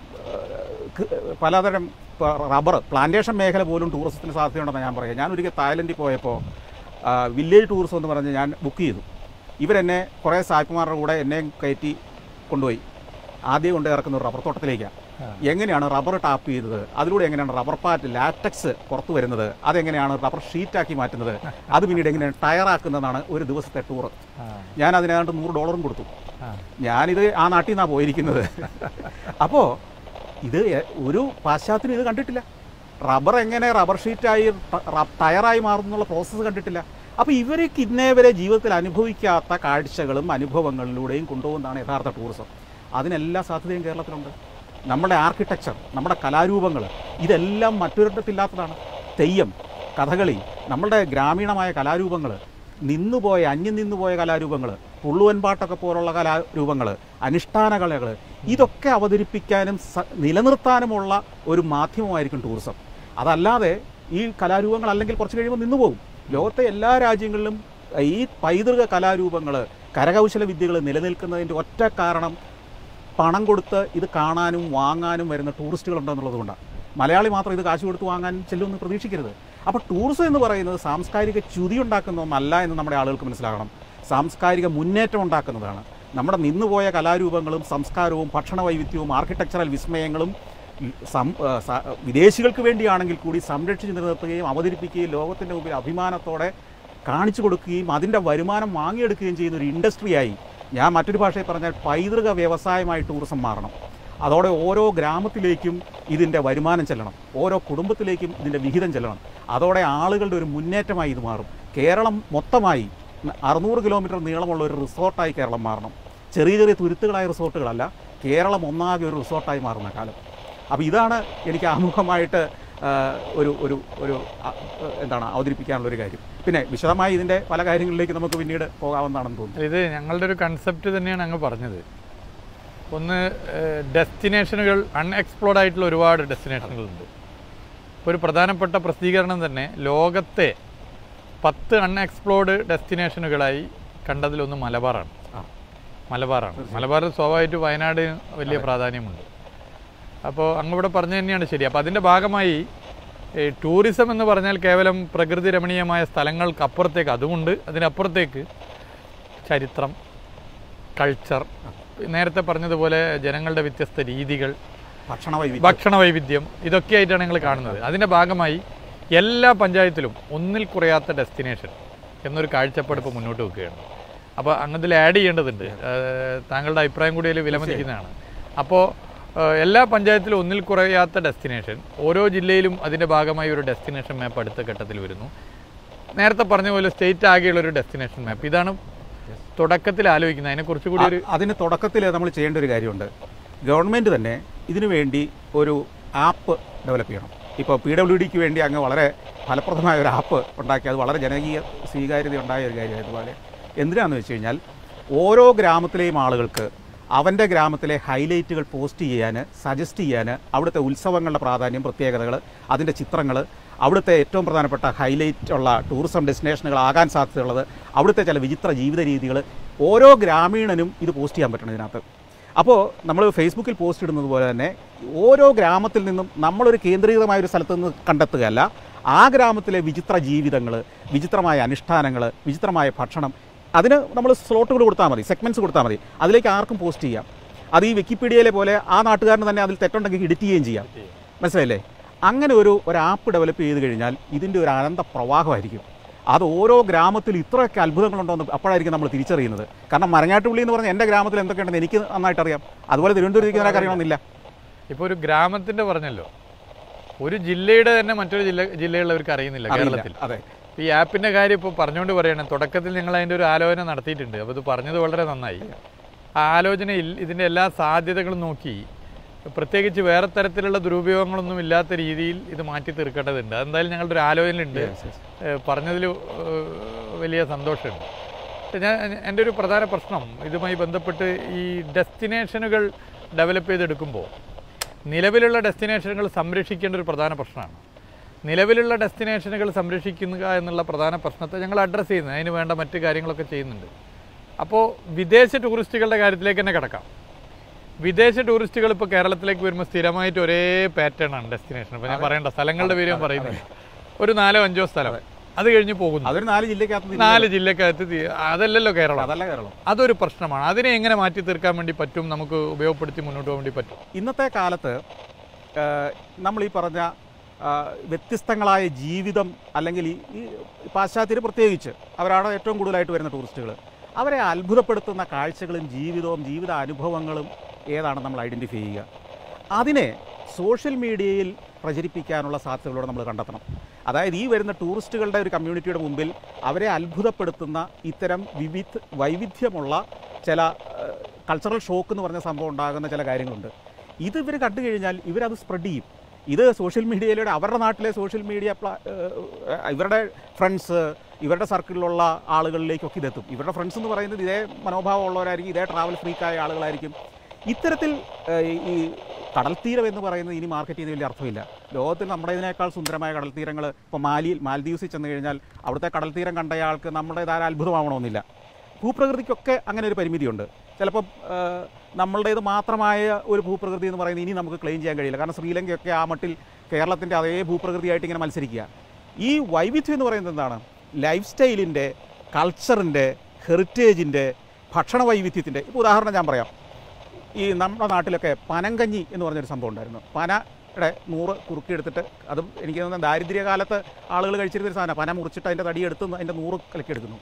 ക- പലതരം റബ്ബർ പ്ലാന്റേഷൻ മേഖല പോലും ടൂറിസത്തിന് സാധ്യതയുണ്ടെന്ന് ഞാൻ പറയാം ഞാൻ ഒരിക്കൽ തായ്ലൻഡിൽ പോയപ്പോൾ ആ, വില്ലേജ് ടൂറിസം എന്ന് പറഞ്ഞ് ഞാൻ ബുക്ക് ചെയ്തു ഇവരെന്നെ കുറേ സായിപ്പുമാരുടെ കൂടെ എന്നെയും കയറ്റി കൊണ്ടുപോയി ആദ്യം കൊണ്ട് ഇറക്കുന്ന ഒരു റബ്ബർ തോട്ടത്തിലേക്കാണ് എങ്ങനെയാണ് റബ്ബർ ടാപ്പ് ചെയ്തത് അതിലൂടെ എങ്ങനെയാണ് റബ്ബർ പാറ്റ് ലാറ്റക്സ് പുറത്തു വരുന്നത് അതെങ്ങനെയാണ് റബ്ബർ ഷീറ്റാക്കി മാറ്റുന്നത് അത് പിന്നീട് എങ്ങനെയാണ് ടയറാക്കുന്നതാണ് ഒരു ദിവസത്തെ ടൂർ ഞാൻ അതിനകത്ത് നൂറ് ഡോളറും കൊടുത്തു ഞാനിത് ആ നാട്ടിൽ നിന്നാണ് പോയിരിക്കുന്നത് അപ്പോൾ ഇത് എ- ഒരു പാശ്ചാത്യനും ഇത് കണ്ടിട്ടില്ല റബ്ബർ എങ്ങനെ റബ്ബർ ഷീറ്റായി ട- റ- ടയറായി മാറുന്നുള്ള പ്രോസസ്സ് കണ്ടിട്ടില്ല അപ്പോൾ ഇവർക്ക് ഇന്നേ വരെ ജീവിതത്തിൽ അനുഭവിക്കാത്ത കാഴ്ചകളും അനുഭവങ്ങളിലൂടെയും കൊണ്ടുപോകുന്നതാണ് യഥാർത്ഥ ടൂറിസം അതിനെല്ലാ സാധ്യതയും കേരളത്തിലുണ്ട് നമ്മുടെ ആർക്കിടെക്ചർ നമ്മുടെ കലാരൂപങ്ങൾ ഇതെല്ലാം മറ്റൊരിടത്തില്ലാത്തതാണ് തെയ്യം കഥകളി നമ്മുടെ ഗ്രാമീണമായ കലാരൂപങ്ങൾ നിന്നുപോയ അന്യം നിന്നുപോയ കലാരൂപങ്ങൾ പുള്ളുവൻ പാട്ടൊക്കെ പോലുള്ള കലാരൂപങ്ങൾ അനുഷ്ഠാന കലകൾ ഇതൊക്കെ അവതരിപ്പിക്കാനും സ- നിലനിർത്താനുമുള്ള ഒരു മാധ്യമമായിരിക്കും ടൂറിസം അതല്ലാതെ ഈ കലാരൂപങ്ങൾ അല്ലെങ്കിൽ കുറച്ച് കഴിയുമ്പോൾ നിന്നുപോകും ലോകത്തെ എല്ലാ രാജ്യങ്ങളിലും ഈ പൈതൃക കലാരൂപങ്ങൾ കരകൗശല വിദ്യകൾ നിലനിൽക്കുന്നതിൻ്റെ ഒറ്റ കാരണം പണം കൊടുത്ത് ഇത് കാണാനും വാങ്ങാനും വരുന്ന ടൂറിസ്റ്റുകൾ ഉണ്ടെന്നുള്ളത് കൊണ്ടാണ് മലയാളി മാത്രം ഇത് കാശ് കൊടുത്ത് വാങ്ങാൻ ചെല്ലുമെന്ന് പ്രതീക്ഷിക്കരുത് അപ്പോൾ ടൂറിസം എന്ന് പറയുന്നത് സാംസ്കാരിക ച്യുതി ഉണ്ടാക്കുന്ന ഒന്നല്ല എന്ന് നമ്മുടെ ആളുകൾക്ക് മനസ്സിലാകണം സാംസ്കാരിക മുന്നേറ്റം ഉണ്ടാക്കുന്നതാണ് നമ്മുടെ നിന്നുപോയ കലാരൂപങ്ങളും സംസ്കാരവും ഭക്ഷണ വൈവിധ്യവും ആർക്കിടെക്ചറൽ വിസ്മയങ്ങളും സം ആ, സ- വിദേശികൾക്ക് വേണ്ടിയാണെങ്കിൽ കൂടി സംരക്ഷിച്ച് നിലനിർത്തുകയും അവതരിപ്പിക്കുകയും ലോകത്തിൻ്റെ മുമ്പിൽ അഭിമാനത്തോടെ കാണിച്ചു കൊടുക്കുകയും അതിൻ്റെ വരുമാനം വാങ്ങിയെടുക്കുകയും ചെയ്യുന്ന ഒരു ഇൻഡസ്ട്രിയായി ഞാൻ മറ്റൊരു ഭാഷയിൽ പറഞ്ഞാൽ പൈതൃക വ്യവസായമായി ടൂറിസം മാറണം അതോടെ ഓരോ ഗ്രാമത്തിലേക്കും ഇതിൻ്റെ വരുമാനം ചെല്ലണം ഓരോ കുടുംബത്തിലേക്കും ഇതിൻ്റെ വിഹിതം ചെല്ലണം അതോടെ ആളുകളുടെ ഒരു മുന്നേറ്റമായി ഇത് മാറും കേരളം മൊത്തമായി അറുന്നൂറ് കിലോമീറ്റർ നീളമുള്ള ഒരു റിസോർട്ടായി കേരളം മാറണം ചെറിയ ചെറിയ തുരുത്തുകളായ റിസോർട്ടുകളല്ല കേരളം ഒന്നാകെ ഒരു റിസോർട്ടായി മാറുന്ന കാലം അപ്പോൾ ഇതാണ് എനിക്ക് ആമുഖമായിട്ട് ആ, ഒരു ഒരു ഒരു ആ, എന്താണ് അവതരിപ്പിക്കാനുള്ള ഒരു കാര്യം പിന്നെ വിശദമായി ഇതിൻ്റെ പല കാര്യങ്ങളിലേക്ക് നമുക്ക് പിന്നീട് പോകാവുന്നതാണെന്ന് തോന്നുന്നു ഇത് ഞങ്ങളുടെ ഒരു കൺസെപ്റ്റ് തന്നെയാണ് അങ്ങ് പറഞ്ഞത് ഒന്ന് ഡെസ്റ്റിനേഷനുകൾ അൺഎക്സ്പ്ലോർഡ് ആയിട്ടുള്ള ഒരുപാട് ഡെസ്റ്റിനേഷനുകളുണ്ട് ഇപ്പോൾ ഒരു പ്രധാനപ്പെട്ട പ്രസിദ്ധീകരണം തന്നെ ലോകത്തെ പത്ത് അൺഎക്സ്പ്ലോർഡ് ഡെസ്റ്റിനേഷനുകളായി കണ്ടതിലൊന്ന് മലബാറാണ് ആ. മലബാറാണ് മലബാറിൽ സ്വാഭാവികമായിട്ട് വയനാട് വലിയ പ്രാധാന്യമുണ്ട് അപ്പോൾ അങ്ങ് പറഞ്ഞു തന്നെയാണ് ശരി അപ്പോൾ അതിൻ്റെ ഭാഗമായി ഈ ടൂറിസം എന്ന് പറഞ്ഞാൽ കേവലം പ്രകൃതി രമണീയമായ സ്ഥലങ്ങൾക്ക് അപ്പുറത്തേക്ക് അതുമുണ്ട് അതിനപ്പുറത്തേക്ക് ചരിത്രം കൾച്ചർ നേരത്തെ പറഞ്ഞതുപോലെ ജനങ്ങളുടെ വ്യത്യസ്ത രീതികൾ ഭക്ഷണ വൈവിധ്യം ഭക്ഷണ വൈവിധ്യം ഇതൊക്കെ ആയിട്ടാണ് ഞങ്ങൾ കാണുന്നത് അതിൻ്റെ ഭാഗമായി എല്ലാ പഞ്ചായത്തിലും ഒന്നിൽ കുറയാത്ത ഡെസ്റ്റിനേഷൻ എന്നൊരു കാഴ്ചപ്പാട് ഇപ്പോൾ മുന്നോട്ട് വെക്കുകയാണ് അപ്പോൾ അങ്ങനത്തിൽ ആഡ് ചെയ്യേണ്ടതുണ്ട് ഏഹ് താങ്കളുടെ അഭിപ്രായം കൂടി അതിൽ വിലമതിക്കുന്നതാണ് അപ്പോൾ ഏഹ് എല്ലാ പഞ്ചായത്തിലും ഒന്നിൽ കുറയാത്ത ഡെസ്റ്റിനേഷൻ ഓരോ ജില്ലയിലും അതിൻ്റെ ഭാഗമായി ഒരു ഡെസ്റ്റിനേഷൻ മാപ്പ് അടുത്ത ഘട്ടത്തിൽ വരുന്നു നേരത്തെ പറഞ്ഞ പോലെ സ്റ്റേറ്റ് ആകെയുള്ള ഒരു ഡെസ്റ്റിനേഷൻ മാപ്പ് ഇതാണ് തുടക്കത്തിൽ ആലോചിക്കുന്നത് അതിനെക്കുറിച്ച് കൂടി ഒരു അ- അതിന് തുടക്കത്തിൽ നമ്മൾ ചെയ്യേണ്ട ഒരു കാര്യമുണ്ട് ഗവൺമെൻറ് തന്നെ ഇതിനു വേണ്ടി ഒരു ആപ്പ് ഡെവലപ്പ് ചെയ്യണം ഇപ്പോൾ പി ഡബ്ല്യു ഡിക്ക് വേണ്ടി അങ്ങ് വളരെ ഫലപ്രദമായ ഒരു ആപ്പ് ഉണ്ടാക്കി അത് വളരെ ജനകീയ സ്വീകാര്യത ഉണ്ടായ ഒരു കാര്യമായതുപോലെ എന്തിനാണെന്ന് വെച്ച് കഴിഞ്ഞാൽ ഓരോ ഗ്രാമത്തിലെയും ആളുകൾക്ക് അവൻ്റെ ഗ്രാമത്തിലെ ഹൈലൈറ്റുകൾ പോസ്റ്റ് ചെയ്യാൻ സജസ്റ്റ് ചെയ്യാൻ അവിടുത്തെ ഉത്സവങ്ങളുടെ പ്രാധാന്യം പ്രത്യേകതകൾ അതിൻ്റെ ചിത്രങ്ങൾ അവിടുത്തെ ഏറ്റവും പ്രധാനപ്പെട്ട ഹൈലൈറ്റ് ഉള്ള ടൂറിസം ഡെസ്റ്റിനേഷനുകളാകാൻ സാധ്യതയുള്ളത് അവിടുത്തെ ചില വിചിത്ര ജീവിത രീതികൾ ഓരോ ഗ്രാമീണനും ഇത് പോസ്റ്റ് ചെയ്യാൻ പറ്റണം ഇതിനകത്ത് അപ്പോൾ നമ്മൾ ഫേസ്ബുക്കിൽ പോസ്റ്റ് ഇടുന്നത് പോലെ തന്നെ ഓരോ ഗ്രാമത്തിൽ നിന്നും നമ്മളൊരു കേന്ദ്രീകൃതമായ ഒരു സ്ഥലത്ത് നിന്ന് കണ്ടെത്തുകയല്ല ആ ഗ്രാമത്തിലെ വിചിത്ര ജീവിതങ്ങൾ വിചിത്രമായ അനുഷ്ഠാനങ്ങൾ വിചിത്രമായ ഭക്ഷണം അതിന് നമ്മൾ സ്ലോട്ടുകൾ കൊടുത്താൽ മതി സെഗ്മെൻറ്റ്സ് കൊടുത്താൽ മതി അതിലേക്ക് ആർക്കും പോസ്റ്റ് ചെയ്യാം അത് ഈ വിക്കിപീഡിയയിലെ പോലെ ആ നാട്ടുകാരന് തന്നെ അതിൽ തെറ്റുണ്ടെങ്കിൽ എഡിറ്റ് ചെയ്യുകയും ചെയ്യാം മനസ്സിലായില്ലേ അങ്ങനെ ഒരു ഒരു ആപ്പ് ഡെവലപ്പ് ചെയ്ത് കഴിഞ്ഞാൽ ഇതിൻ്റെ ഒരു അനന്ത പ്രവാഹമായിരിക്കും അത് ഓരോ ഗ്രാമത്തിൽ ഇത്രയൊക്കെ അത്ഭുതങ്ങളുണ്ടോ എന്ന് അപ്പോഴായിരിക്കും നമ്മൾ തിരിച്ചറിയുന്നത് കാരണം മരങ്ങാട്ടുപള്ളി എന്ന് പറഞ്ഞാൽ എൻ്റെ ഗ്രാമത്തിൽ എന്തൊക്കെയുണ്ടെന്ന് എനിക്ക് നന്നായിട്ട് അറിയാം അതുപോലെ തിരുവനന്തപുരത്തേക്ക് നിനക്ക് അറിയണമെന്നില്ല ഇപ്പോൾ ഒരു ഗ്രാമത്തിൻ്റെ പറഞ്ഞല്ലോ ഒരു ജില്ലയുടെ തന്നെ മറ്റൊരു ജില്ല ജില്ലയുള്ളവർക്ക് അറിയുന്നില്ല അറിയില്ല. കേരളത്തിൽ അതെ ഈ ആപ്പിൻ്റെ കാര്യം ഇപ്പോൾ പറഞ്ഞുകൊണ്ട് പറയണം തുടക്കത്തിൽ നിങ്ങൾ അതിൻ്റെ ഒരു ആലോചന നടത്തിയിട്ടുണ്ട് അപ്പോൾ ഇത് പറഞ്ഞത് വളരെ നന്നായി ആ ആലോചനയിൽ ഇതിൻ്റെ എല്ലാ സാധ്യതകളും നോക്കി പ്രത്യേകിച്ച് വേറെ തരത്തിലുള്ള ദുരുപയോഗങ്ങളൊന്നും ഇല്ലാത്ത രീതിയിൽ ഇത് മാറ്റി തീർക്കേണ്ടതുണ്ട് അതെന്തായാലും ഞങ്ങളുടെ ഒരു ആലോചനയുണ്ട് Yes, yes. പറഞ്ഞതിൽ വലിയ സന്തോഷമുണ്ട് പക്ഷേ ഞാൻ എൻ്റെ ഒരു പ്രധാന പ്രശ്നം ഇതുമായി ബന്ധപ്പെട്ട് ഈ ഡെസ്റ്റിനേഷനുകൾ ഡെവലപ്പ് ചെയ്തെടുക്കുമ്പോൾ നിലവിലുള്ള ഡെസ്റ്റിനേഷനുകൾ സംരക്ഷിക്കേണ്ട ഒരു പ്രധാന പ്രശ്നമാണ് നിലവിലുള്ള ഡെസ്റ്റിനേഷനുകൾ സംരക്ഷിക്കുക എന്നുള്ള പ്രധാന പ്രശ്നത്തെ ഞങ്ങൾ അഡ്രസ്സ് ചെയ്യുന്നത് അതിന് വേണ്ട മറ്റു കാര്യങ്ങളൊക്കെ ചെയ്യുന്നുണ്ട് അപ്പോൾ വിദേശ ടൂറിസ്റ്റുകളുടെ കാര്യത്തിലേക്ക് തന്നെ കിടക്കാം വിദേശ ടൂറിസ്റ്റുകൾ ഇപ്പോൾ കേരളത്തിലേക്ക് വരുമ്പോൾ സ്ഥിരമായിട്ട് ഒരേ പാറ്റേൺ ആണ് ഡെസ്റ്റിനേഷൻ ഇപ്പോൾ ഞാൻ പറയേണ്ട സ്ഥലങ്ങളുടെ പേര് ഞാൻ പറയുന്നത് ഒരു നാലോ അഞ്ചോ സ്ഥലം അത് കഴിഞ്ഞ് പോകുന്നു അതൊരു നാല് ജില്ലക്കകത്ത് തിരിച്ച് നാല് ജില്ലക്കകത്ത് തി- അതല്ലല്ലോ കേരളം അതല്ല കേരളം അതൊരു പ്രശ്നമാണ് അതിനെ എങ്ങനെ മാറ്റി തീർക്കാൻ വേണ്ടി പറ്റും നമുക്ക് ഉപയോഗപ്പെടുത്തി മുന്നോട്ട് പോകാൻ വേണ്ടി പറ്റും ഇന്നത്തെ കാലത്ത് നമ്മൾ ഈ പറഞ്ഞ ആ, വ്യത്യസ്തങ്ങളായ ജീവിതം അല്ലെങ്കിൽ ഈ ഈ പാശ്ചാത്യർ പ്രത്യേകിച്ച് അവരാണ് ഏറ്റവും കൂടുതലായിട്ട് വരുന്ന ടൂറിസ്റ്റുകൾ അവരെ അത്ഭുതപ്പെടുത്തുന്ന കാഴ്ചകളും ജീവിതവും ജീവിത അനുഭവങ്ങളും ഏതാണ് നമ്മൾ ഐഡൻറ്റിഫൈ ചെയ്യുക അതിനെ സോഷ്യൽ മീഡിയയിൽ പ്രചരിപ്പിക്കാനുള്ള സാധ്യതകളോടെ നമ്മൾ കണ്ടെത്തണം അതായത് ഈ വരുന്ന ടൂറിസ്റ്റുകളുടെ ഒരു കമ്മ്യൂണിറ്റിയുടെ മുമ്പിൽ അവരെ അത്ഭുതപ്പെടുത്തുന്ന ഇത്തരം വിവിധ വൈവിധ്യമുള്ള ചില കൾച്ചറൽ ഷോക്ക് എന്ന് പറഞ്ഞ സംഭവം ഉണ്ടാകുന്ന ചില കാര്യങ്ങളുണ്ട് ഇത് ഇവർ കണ്ടു കഴിഞ്ഞാൽ ഇവരത് സ്പ്രെഡ് ചെയ്യും ഇത് സോഷ്യൽ മീഡിയയിലൂടെ അവരുടെ നാട്ടിലെ സോഷ്യൽ മീഡിയ പ്ലാ- ഏഹ് ഇവരുടെ ഫ്രണ്ട്സ് ഇവരുടെ സർക്കിളിലുള്ള ആളുകളിലേക്കൊക്കെ ഇതെത്തും ഇവരുടെ ഫ്രണ്ട്സ് എന്ന് പറയുന്നത് ഇതേ മനോഭാവമുള്ളവരായിരിക്കും ഇതേ ട്രാവൽ ഫ്രീക്കായ ആളുകളായിരിക്കും ഇത്തരത്തിൽ ഏഹ് ഈ കടൽ തീരം എന്ന് പറയുന്നത് ഇനി മാർക്കറ്റ് ചെയ്യുന്ന വലിയ അർത്ഥമില്ല ലോകത്തിൽ നമ്മുടെ ഇതിനേക്കാൾ സുന്ദരമായ കടൽ തീരങ്ങൾ ഇപ്പോൾ മാലിയിൽ മാൽദീവ്സിൽ ചെന്ന് കഴിഞ്ഞാൽ അവിടുത്തെ കടൽ തീരം കണ്ടയാൾക്ക് നമ്മുടേതായ അത്ഭുതമാവണമെന്നില്ല ഭൂപ്രകൃതിക്കൊക്കെ അങ്ങനെ ഒരു പരിമിതിയുണ്ട് ചിലപ്പം ഏഹ്, നമ്മളുടേത് മാത്രമായ ഒരു ഭൂപ്രകൃതി എന്ന് പറയുന്നത് ഇനി നമുക്ക് ക്ലെയിം ചെയ്യാൻ കഴിയില്ല കാരണം ശ്രീലങ്കയൊക്കെ ആ മട്ടിൽ കേരളത്തിൻ്റെ അതേ ഭൂപ്രകൃതിയായിട്ട് ഇങ്ങനെ മത്സരിക്കുക ഈ വൈവിധ്യം എന്ന് പറയുന്നത് എന്താണ് ലൈഫ് സ്റ്റൈലിൻ്റെ കൾച്ചറിൻ്റെ ഹെറിറ്റേജിൻ്റെ ഭക്ഷണ വൈവിധ്യത്തിൻ്റെ ഇപ്പോൾ ഉദാഹരണം ഞാൻ പറയാം ഈ നമ്മുടെ നാട്ടിലൊക്കെ പനങ്കഞ്ഞി എന്ന് പറഞ്ഞൊരു സംഭവം ഉണ്ടായിരുന്നു പനയുടെ നൂറ് കുറുക്കിയെടുത്തിട്ട് അതും എനിക്ക് തോന്നുന്നത് ദാരിദ്ര്യകാലത്ത് ആളുകൾ കഴിച്ചിരുന്ന ഒരു സാധനം പന മുറിച്ചിട്ട് അതിൻ്റെ തടി എടുത്ത് അതിൻ്റെ നൂറ് കലക്കിയെടുക്കുന്നു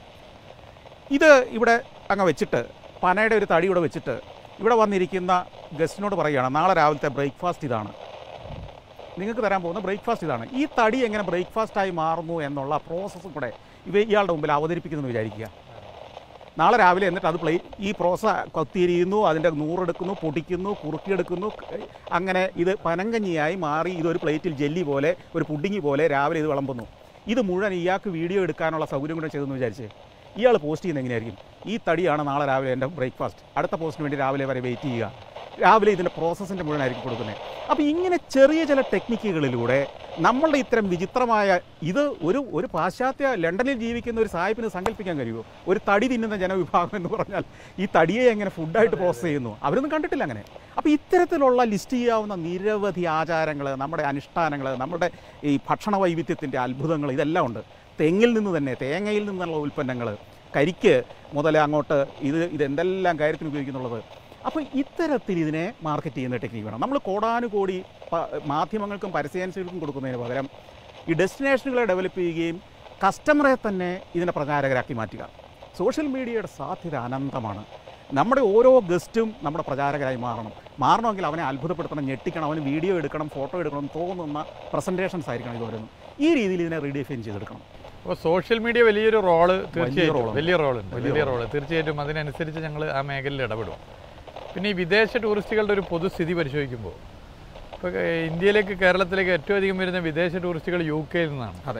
ഇത് ഇവിടെ അങ്ങ് വെച്ചിട്ട് പനയുടെ ഒരു തടി ഇവിടെ വെച്ചിട്ട് ഇവിടെ വന്നിരിക്കുന്ന ഗസ്റ്റിനോട് പറയുകയാണ് നാളെ രാവിലത്തെ ബ്രേക്ക്ഫാസ്റ്റ് ഇതാണ് നിങ്ങൾക്ക് തരാൻ പോകുന്ന ബ്രേക്ക്ഫാസ്റ്റ് ഇതാണ് ഈ തടി എങ്ങനെ ബ്രേക്ക്ഫാസ്റ്റായി മാറുന്നു എന്നുള്ള പ്രോസസ്സും കൂടെ ഇവ ഇയാളുടെ മുമ്പിൽ അവതരിപ്പിക്കുന്നു വിചാരിക്കുക നാളെ രാവിലെ എന്നിട്ട് അത് പ്ലേ ഈ പ്രോസസ് കൊത്തിയിരിയുന്നു അതിൻ്റെ നൂറെടുക്കുന്നു പൊടിക്കുന്നു കുറുക്കിയെടുക്കുന്നു അങ്ങനെ ഇത് പനങ്കഞ്ഞിയായി മാറി ഇതൊരു പ്ലേറ്റിൽ ജെല്ലി പോലെ ഒരു പുഡിങ്ങി പോലെ രാവിലെ ഇത് വിളമ്പുന്നു ഇത് മുഴുവൻ ഇയാൾക്ക് വീഡിയോ എടുക്കാനുള്ള സൗകര്യം കൂടെ ചെയ്തെന്ന് വിചാരിച്ച് ഇയാൾ പോസ്റ്റ് ചെയ്യുന്നത് എങ്ങനെയായിരിക്കും ഈ തടിയാണ് നാളെ രാവിലെ എൻ്റെ ബ്രേക്ക്ഫാസ്റ്റ് അടുത്ത പോസ്റ്റിന് വേണ്ടി രാവിലെ വരെ വെയിറ്റ് ചെയ്യുക രാവിലെ ഇതിൻ്റെ പ്രോസസ്സിൻ്റെ മുഴുവനായിരിക്കും കൊടുക്കുന്നത് അപ്പോൾ ഇങ്ങനെ ചെറിയ ചില ടെക്നിക്കുകളിലൂടെ നമ്മളുടെ ഇത്തരം വിചിത്രമായ ഇത് ഒരു ഒരു പാശ്ചാത്യ ലണ്ടനിൽ ജീവിക്കുന്ന ഒരു സാഹിബിന് സങ്കല്പിക്കാൻ കഴിയുമോ ഒരു തടി തിന്നുന്ന ജനവിഭാഗം എന്ന് പറഞ്ഞാൽ ഈ തടിയെ എങ്ങനെ ഫുഡായിട്ട് പ്രോസസ്സ് ചെയ്യുന്നു അവരൊന്നും കണ്ടിട്ടില്ല അങ്ങനെ അപ്പോൾ ഇത്തരത്തിലുള്ള ലിസ്റ്റ് ചെയ്യാവുന്ന നിരവധി ആചാരങ്ങൾ നമ്മുടെ അനുഷ്ഠാനങ്ങൾ നമ്മുടെ ഈ ഭക്ഷണ വൈവിധ്യത്തിൻ്റെ അത്ഭുതങ്ങൾ ഇതെല്ലാം ഉണ്ട് തെങ്ങിൽ നിന്ന് തന്നെ തേങ്ങയിൽ നിന്നുള്ള ഉൽപ്പന്നങ്ങൾ കരിക്ക് മുതൽ അങ്ങോട്ട് ഇത് ഇതെന്തെല്ലാം കാര്യത്തിന് ഉപയോഗിക്കുന്നുള്ളത് അപ്പോൾ ഇത്തരത്തിൽ ഇതിനെ മാർക്കറ്റ് ചെയ്യുന്ന ടെക്നിക്ക് വേണം നമ്മൾ കോടാനുകോടി പ- മാധ്യമങ്ങൾക്കും പരസ്യേജൻസികൾക്കും കൊടുക്കുന്നതിന് പകരം ഈ ഡെസ്റ്റിനേഷനുകളെ ഡെവലപ്പ് ചെയ്യുകയും കസ്റ്റമറെ തന്നെ ഇതിനെ പ്രചാരകരാക്കി മാറ്റുക സോഷ്യൽ മീഡിയയുടെ സാധ്യത അനന്തമാണ് നമ്മുടെ ഓരോ ഗസ്റ്റും നമ്മുടെ പ്രചാരകരായി മാറണം മാറണമെങ്കിൽ അവനെ അത്ഭുതപ്പെടുത്തണം ഞെട്ടിക്കണം അവന് വീഡിയോ എടുക്കണം ഫോട്ടോ എടുക്കണം തോന്നുന്ന പ്രസൻറ്റേഷൻസ് ആയിരിക്കണം ഇത് വരുന്നത് ഈ രീതിയിൽ ഇതിനെ റീഡിഫൈൻ ചെയ്തെടുക്കണം അപ്പോൾ സോഷ്യൽ മീഡിയ വലിയൊരു റോള് തീർച്ചയായിട്ടും റോളുണ്ട്. വലിയ റോളുണ്ട് വലിയ റോള് തീർച്ചയായിട്ടും അതിനനുസരിച്ച് ഞങ്ങൾ ആ മേഖലയിൽ ഇടപെടും പിന്നെ ഈ വിദേശ ടൂറിസ്റ്റുകളുടെ ഒരു പൊതുസ്ഥിതി പരിശോധിക്കുമ്പോൾ ഇപ്പോൾ ഇന്ത്യയിലേക്ക് കേരളത്തിലേക്ക് ഏറ്റവും അധികം വരുന്ന വിദേശ ടൂറിസ്റ്റുകൾ യു കെയിൽ നിന്നാണ് അതെ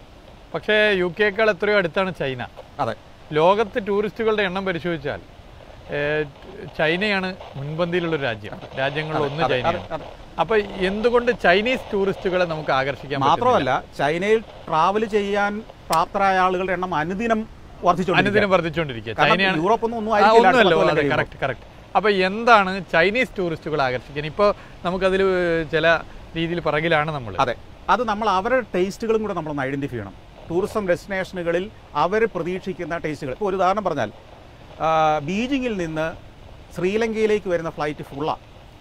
പക്ഷേ യു കെക്കാൾ എത്രയോ അടുത്താണ് ചൈന അതെ ലോകത്ത് ടൂറിസ്റ്റുകളുടെ എണ്ണം പരിശോധിച്ചാൽ ഏഹ്, ചൈനയാണ് മുൻപന്തിയിലുള്ള രാജ്യം രാജ്യങ്ങളിൽ ഒന്ന് അതെ, ചൈനയാണ് അതെ, അതെ. അപ്പൊ എന്തുകൊണ്ട് ചൈനീസ് ടൂറിസ്റ്റുകളെ നമുക്ക് ആകർഷിക്കാൻ പറ്റുന്നില്ല? മാത്രമല്ല ചൈനയിൽ ട്രാവൽ ചെയ്യാൻ പ്രാപ്തരായ ആളുകളുടെ എണ്ണം അനുദിനം വർദ്ധിച്ചുകൊണ്ടിരിക്കുകയാണ്. അനുദിനം വർദ്ധിച്ചുകൊണ്ടിരിക്കുക കാരണം ചൈനയാണ് യൂറോപ്പൊന്നും ഒന്നും ആ, ആയിരിക്കില്ല ഒന്നുമല്ലോ അടുത്ത കൊല്ലം അതെ കഴിയുമ്പോൾ. കറക്റ്റ് കറക്റ്റ് അപ്പൊ എന്താണ് ചൈനീസ് ടൂറിസ്റ്റുകളെ ആകർഷിക്കാൻ ഇപ്പോൾ നമുക്കതിൽ ചില രീതിയിൽ പിറകിലാണ് നമ്മൾ അതെ അത് നമ്മൾ അവരുടെ ടേസ്റ്റുകളും കൂടെ നമ്മളൊന്ന് ഐഡന്റിഫൈ ചെയ്യണം ടൂറിസം ഡെസ്റ്റിനേഷനുകളിൽ അവർ പ്രതീക്ഷിക്കുന്ന ടേസ്റ്റുകൾ ഇപ്പോൾ ഒരു ഉദാഹരണം പറഞ്ഞാൽ ആ, ബീജിങ്ങിൽ നിന്ന് ശ്രീലങ്കയിലേക്ക് വരുന്ന ഫ്ലൈറ്റ് ഫുള്ളാണ്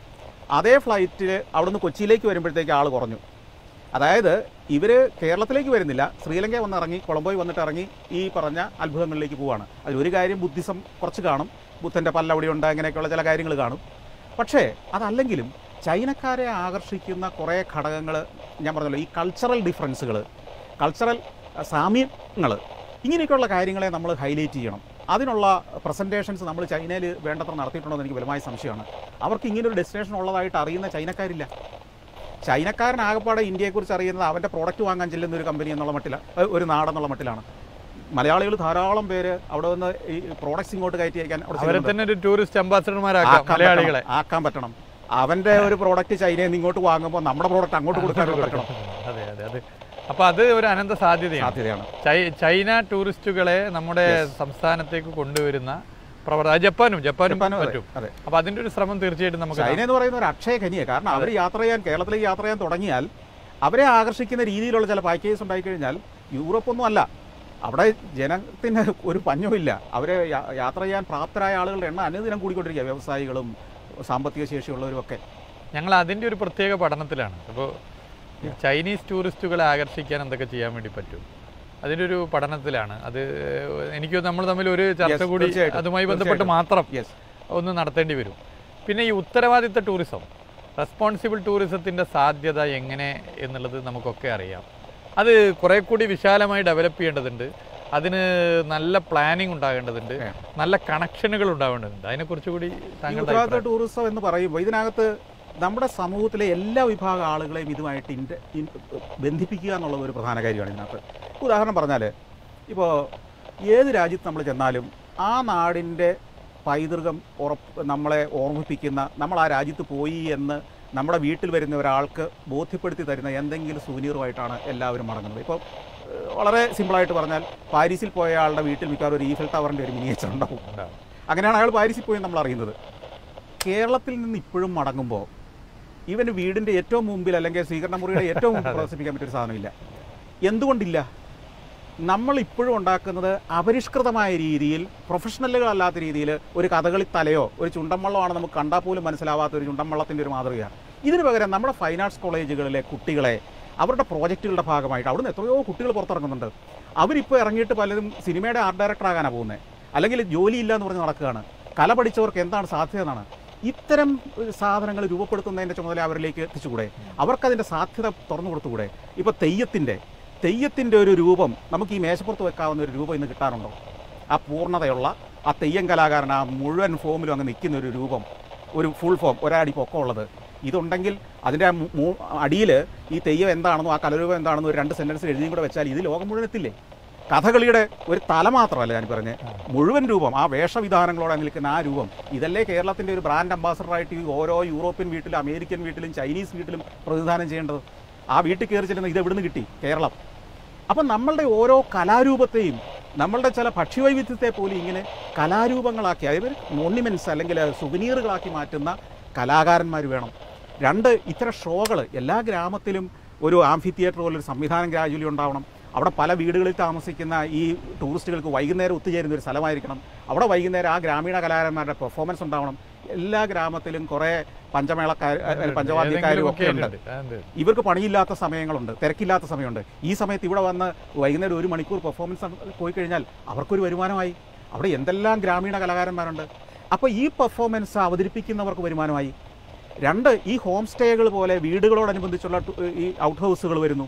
അതേ ഫ്ലൈറ്റിൽ അവിടുന്ന് കൊച്ചിയിലേക്ക് വരുമ്പോഴത്തേക്ക് ആൾ കുറഞ്ഞു അതായത് ഇവർ കേരളത്തിലേക്ക് വരുന്നില്ല ശ്രീലങ്ക വന്ന് ഇറങ്ങി കൊളംബോയിൽ വന്നിട്ട് ഇറങ്ങി ഈ പറഞ്ഞ അത്ഭുതങ്ങളിലേക്ക് പോവാണ് അതിലൊരു കാര്യം ബുദ്ധിസം കുറച്ച് കാണും ബുദ്ധൻ്റെ പല്ലവിടെയുണ്ട് അങ്ങനെയൊക്കെയുള്ള ചില കാര്യങ്ങൾ കാണും പക്ഷേ അതല്ലെങ്കിലും ചൈനക്കാരെ ആകർഷിക്കുന്ന കുറേ ഘടകങ്ങൾ ഞാൻ പറഞ്ഞല്ലോ ഈ കൾച്ചറൽ ഡിഫറൻസുകൾ കൾച്ചറൽ സാമ്യങ്ങൾ ഇങ്ങനെയൊക്കെയുള്ള കാര്യങ്ങളെ നമ്മൾ ഹൈലൈറ്റ് ചെയ്യണം അതിനുള്ള പ്രസൻറ്റേഷൻസ് നമ്മൾ ചൈനയിൽ വേണ്ടത്ര നടത്തിയിട്ടുണ്ടോ എന്ന് എനിക്ക് ബലമായ സംശയമാണ് അവർക്ക് ഇങ്ങനെ ഒരു ഡെസ്റ്റിനേഷൻ ഉള്ളതായിട്ട് അറിയുന്ന ചൈനക്കാരില്ല ചൈനക്കാരൻ ആകപ്പാടെ ഇന്ത്യയെക്കുറിച്ച് അറിയുന്നത് അവൻ്റെ പ്രോഡക്റ്റ് വാങ്ങാൻ ചെല്ലുന്ന ഒരു കമ്പനി എന്നുള്ള മട്ടില ഏഹ് ഒരു നാടെന്നുള്ള മട്ടിലാണ് മലയാളികൾ ധാരാളം പേര് അവിടെ വന്ന് ഈ പ്രോഡക്ട്സ് ഇങ്ങോട്ട് കയറ്റി അയക്കാൻ അവിടെ അവരെ ചെല്ലുന്നുണ്ട്. തന്നെ ഒരു ടൂറിസ്റ്റ് അംബാസഡർമാരാക്കാം ആക്കാൻ മലയാളികളെ പറ്റണം, ആക്കാൻ പറ്റണം അവന്റെ ഒരു പ്രോഡക്റ്റ് ചൈനയിൽ നിന്ന് ഇങ്ങോട്ട് വാങ്ങുമ്പോൾ നമ്മുടെ പ്രോഡക്റ്റ് അങ്ങോട്ട് കൊടുക്കാൻ പറ്റണം അതെ അതെ അതെ അപ്പൊ അത് ഒരു അനന്ത സാധ്യതയാണ് സാധ്യതയാണ് ചൈ- ചൈന ടൂറിസ്റ്റുകളെ നമ്മുടെ സംസ്ഥാനത്തേക്ക് കൊണ്ടുവരുന്ന പ്രവർത്തനം ജപ്പാനും ജപ്പാനും ജപ്പാനും അതെ, പറ്റും അതെ അപ്പൊ അതിന്റെ ഒരു ശ്രമം തീർച്ചയായിട്ടും നമുക്ക് ചൈന എന്ന് പറയുന്ന ഒരു അക്ഷയ ഖനിയാണ് കാരണം അവർ യാത്ര ചെയ്യാൻ കേരളത്തിലേക്ക് യാത്ര ചെയ്യാൻ തുടങ്ങിയാൽ അവരെ ആകർഷിക്കുന്ന രീതിയിലുള്ള ചില പാക്കേജ് ഉണ്ടായിക്കഴിഞ്ഞാൽ യൂറോപ്പൊന്നും അല്ല അവിടെ ജനത്തിന് ഒരു പഞ്ഞവുമില്ല അവരെ യാ- യാത്ര ചെയ്യാൻ പ്രാപ്തരായ ആളുകളുടെ എണ്ണം അനുദിനം കൂടിക്കൊണ്ടിരിക്കുക വ്യവസായികളും സാമ്പത്തിക ശേഷിയുള്ളവരും ഒക്കെ ഞങ്ങൾ അതിന്റെ ഒരു പ്രത്യേക പഠനത്തിലാണ് അപ്പോൾ ചൈനീസ് ടൂറിസ്റ്റുകളെ ആകർഷിക്കാൻ എന്തൊക്കെ ചെയ്യാൻ വേണ്ടി പറ്റും അതിന്റെ ഒരു പഠനത്തിലാണ് അത് എനിക്ക് നമ്മൾ തമ്മിൽ ഒരു ചർച്ച Yes, കൂടി തീർച്ചയായിട്ടും, അതുമായി ബന്ധപ്പെട്ട് തീർച്ചയായിട്ടും. മാത്രം യെസ് ഒന്ന് നടത്തേണ്ടി വരും പിന്നെ ഈ ഉത്തരവാദിത്ത ടൂറിസം റെസ്പോൺസിബിൾ ടൂറിസത്തിൻ്റെ സാധ്യത എങ്ങനെ എന്നുള്ളത് നമുക്കൊക്കെ അറിയാം അത് കുറെ കൂടി വിശാലമായി ഡെവലപ്പ് ചെയ്യേണ്ടതുണ്ട് അതിന് നല്ല പ്ലാനിങ് ഉണ്ടാകേണ്ടതുണ്ട് Yeah. നല്ല കണക്ഷനുകൾ ഉണ്ടാവേണ്ടതുണ്ട് അതിനെക്കുറിച്ച് കൂടി ഈ താങ്കളുടെ ഉത്തരവാദിത്ത അഭിപ്രായം. ടൂറിസം എന്ന് പറയുമ്പോൾ ഇതിനകത്ത് നമ്മുടെ സമൂഹത്തിലെ എല്ലാ വിഭാഗം ആളുകളെയും ഇതുമായിട്ട് ഇൻറ്റ ഇൻ- ബന്ധിപ്പിക്കുക എന്നുള്ളത് ഒരു പ്രധാന കാര്യമാണ് ഇതിനകത്ത് ഉദാഹരണം പറഞ്ഞാൽ ഇപ്പോൾ ഏത് രാജ്യത്ത് നമ്മൾ ചെന്നാലും ആ നാടിൻ്റെ പൈതൃകം ഉറപ്പ് നമ്മളെ ഓർമ്മിപ്പിക്കുന്ന നമ്മൾ ആ രാജ്യത്ത് പോയി എന്ന് നമ്മുടെ വീട്ടിൽ വരുന്ന ഒരാൾക്ക് ബോധ്യപ്പെടുത്തി തരുന്ന എന്തെങ്കിലും സൂനീറുമായിട്ടാണ് എല്ലാവരും മടങ്ങുന്നത് ഇപ്പോൾ ഏഹ്, വളരെ സിമ്പിളായിട്ട് പറഞ്ഞാൽ പാരീസിൽ പോയ ആളുടെ വീട്ടിൽ മിക്കവാറും ഒരു ഈഫൽ ടവറിൻ്റെ ഒരു മിനിയേച്ചർ ഉണ്ടാവും ഉണ്ടാവും. അങ്ങനെയാണ് അയാൾ പാരീസിൽ പോയി നമ്മൾ അറിയുന്നത് കേരളത്തിൽ നിന്ന് ഇപ്പോഴും മടങ്ങുമ്പോൾ ഇവന് വീടിൻ്റെ ഏറ്റവും മുമ്പിൽ അല്ലെങ്കിൽ സ്വീകരണ മുറിയുടെ ഏറ്റവും മുമ്പിൽ പ്രദർശിപ്പിക്കാൻ പറ്റിയൊരു സാധനമില്ല എന്തുകൊണ്ടില്ല നമ്മൾ ഇപ്പോഴും ഉണ്ടാക്കുന്നത് അപരിഷ്കൃതമായ രീതിയിൽ പ്രൊഫഷണലുകളല്ലാത്ത രീതിയിൽ ഒരു കഥകളി തലയോ ഒരു ചുണ്ടൻവള്ളമാണ് നമുക്ക് കണ്ടാൽ പോലും മനസ്സിലാവാത്ത ഒരു ചുണ്ടൻവള്ളത്തിൻ്റെ ഒരു മാതൃകയാണ് ഇതിന് പകരം നമ്മുടെ ഫൈൻ ആർട്സ് കോളേജുകളിലെ കുട്ടികളെ അവരുടെ പ്രോജക്റ്റുകളുടെ ഭാഗമായിട്ട് അവിടുന്ന് എത്രയോ കുട്ടികൾ പുറത്തിറങ്ങുന്നുണ്ട് അവരിപ്പോൾ ഇറങ്ങിയിട്ട് പലരും സിനിമയുടെ ആർട്ട് ഡയറക്ടർ ആകാനാണ് പോകുന്നത് അല്ലെങ്കിൽ ജോലിയില്ല എന്ന് പറഞ്ഞ് നടക്കുകയാണ് കല പഠിച്ചവർക്ക് എന്താണ് സാധ്യത എന്നാണ് ഇത്തരം ഏഹ്, സാധനങ്ങൾ രൂപപ്പെടുത്തുന്നതിൻ്റെ ചുമതല അവരിലേക്ക് എത്തിച്ചുകൂടെ അവർക്കതിൻ്റെ സാധ്യത തുറന്നു കൊടുത്തുകൂടെ ഇപ്പോൾ തെയ്യത്തിൻ്റെ തെയ്യത്തിൻ്റെ ഒരു രൂപം നമുക്ക് ഈ മേശപ്പുറത്ത് വെക്കാവുന്ന ഒരു രൂപം ഇന്ന് കിട്ടാറുണ്ടോ ആ പൂർണ്ണതയുള്ള ആ തെയ്യം കലാകാരൻ ആ മുഴുവൻ ഫോമിലും അങ്ങ് നിൽക്കുന്ന ഒരു രൂപം ഒരു ഫുൾ ഫോം ഒരടി പൊക്കമുള്ളത് ഇതുണ്ടെങ്കിൽ അതിൻ്റെ അടിയിൽ ഈ തെയ്യം എന്താണെന്നോ ആ കലരൂപം എന്താണെന്നോ ഒരു രണ്ട് സെൻറ്റൻസ് എഴുതിയും കൂടെ വെച്ചാൽ ഇത് ലോകം മുഴുവൻ എത്തില്ലേ കഥകളിയുടെ ഒരു തല മാത്രമല്ല ഞാൻ പറഞ്ഞ മുഴുവൻ രൂപം ആ വേഷവിധാനങ്ങളോടെ നിൽക്കുന്ന ആ രൂപം ഇതല്ലേ കേരളത്തിൻ്റെ ഒരു ബ്രാൻഡ് അംബാസഡറായിട്ട് ഈ ഓരോ യൂറോപ്യൻ വീട്ടിലും അമേരിക്കൻ വീട്ടിലും ചൈനീസ് വീട്ടിലും പ്രതിനിധാനം ചെയ്യേണ്ടത് ആ വീട്ടിൽ കയറി ചെല്ലുന്ന ഇത് എവിടുന്ന് കിട്ടി കേരളം അപ്പം നമ്മളുടെ ഓരോ കലാരൂപത്തെയും നമ്മളുടെ ചില ഭക്ഷ്യവൈവിധ്യത്തെ പോലും ഇങ്ങനെ കലാരൂപങ്ങളാക്കി അതായത് മോണിമെൻറ്റ്സ് അല്ലെങ്കിൽ സുവനീറുകളാക്കി മാറ്റുന്ന കലാകാരന്മാർ വേണം രണ്ട് ഇത്തരം ഷോകൾ എല്ലാ ഗ്രാമത്തിലും ഒരു ആംഫി തിയേറ്റർ പോലെ ഒരു സംവിധാനം ഗ്രാജുവലി ഉണ്ടാവണം അവിടെ പല വീടുകളിൽ താമസിക്കുന്ന ഈ ടൂറിസ്റ്റുകൾക്ക് വൈകുന്നേരം ഒത്തുചേരുന്ന ഒരു സ്ഥലമായിരിക്കണം അവിടെ വൈകുന്നേരം ആ ഗ്രാമീണ കലാകാരന്മാരുടെ പെർഫോമൻസ് ഉണ്ടാവണം എല്ലാ ഗ്രാമത്തിലും കുറേ പഞ്ചമേളക്കാർ പഞ്ചവാദ്യക്കാരും ഒക്കെ ഉണ്ട് ഏതെങ്കിലുമൊക്കെ ഉണ്ട്. ഉണ്ട്. ഇവർക്ക് പണിയില്ലാത്ത സമയങ്ങളുണ്ട് തിരക്കില്ലാത്ത സമയമുണ്ട് ഈ സമയത്ത് ഇവിടെ വന്ന് വൈകുന്നേരം ഒരു മണിക്കൂർ പെർഫോമൻസ് പോയി കഴിഞ്ഞാൽ അവർക്കൊരു വരുമാനമായി അവിടെ എന്തെല്ലാം ഗ്രാമീണ കലാകാരന്മാരുണ്ട് അപ്പോൾ ഈ പെർഫോമൻസ് അവതരിപ്പിക്കുന്നവർക്ക് വരുമാനമായി രണ്ട് ഈ ഹോം സ്റ്റേകൾ പോലെ വീടുകളോടനുബന്ധിച്ചുള്ള ടു- ഈ ഔട്ട് ഹൗസുകൾ വരുന്നു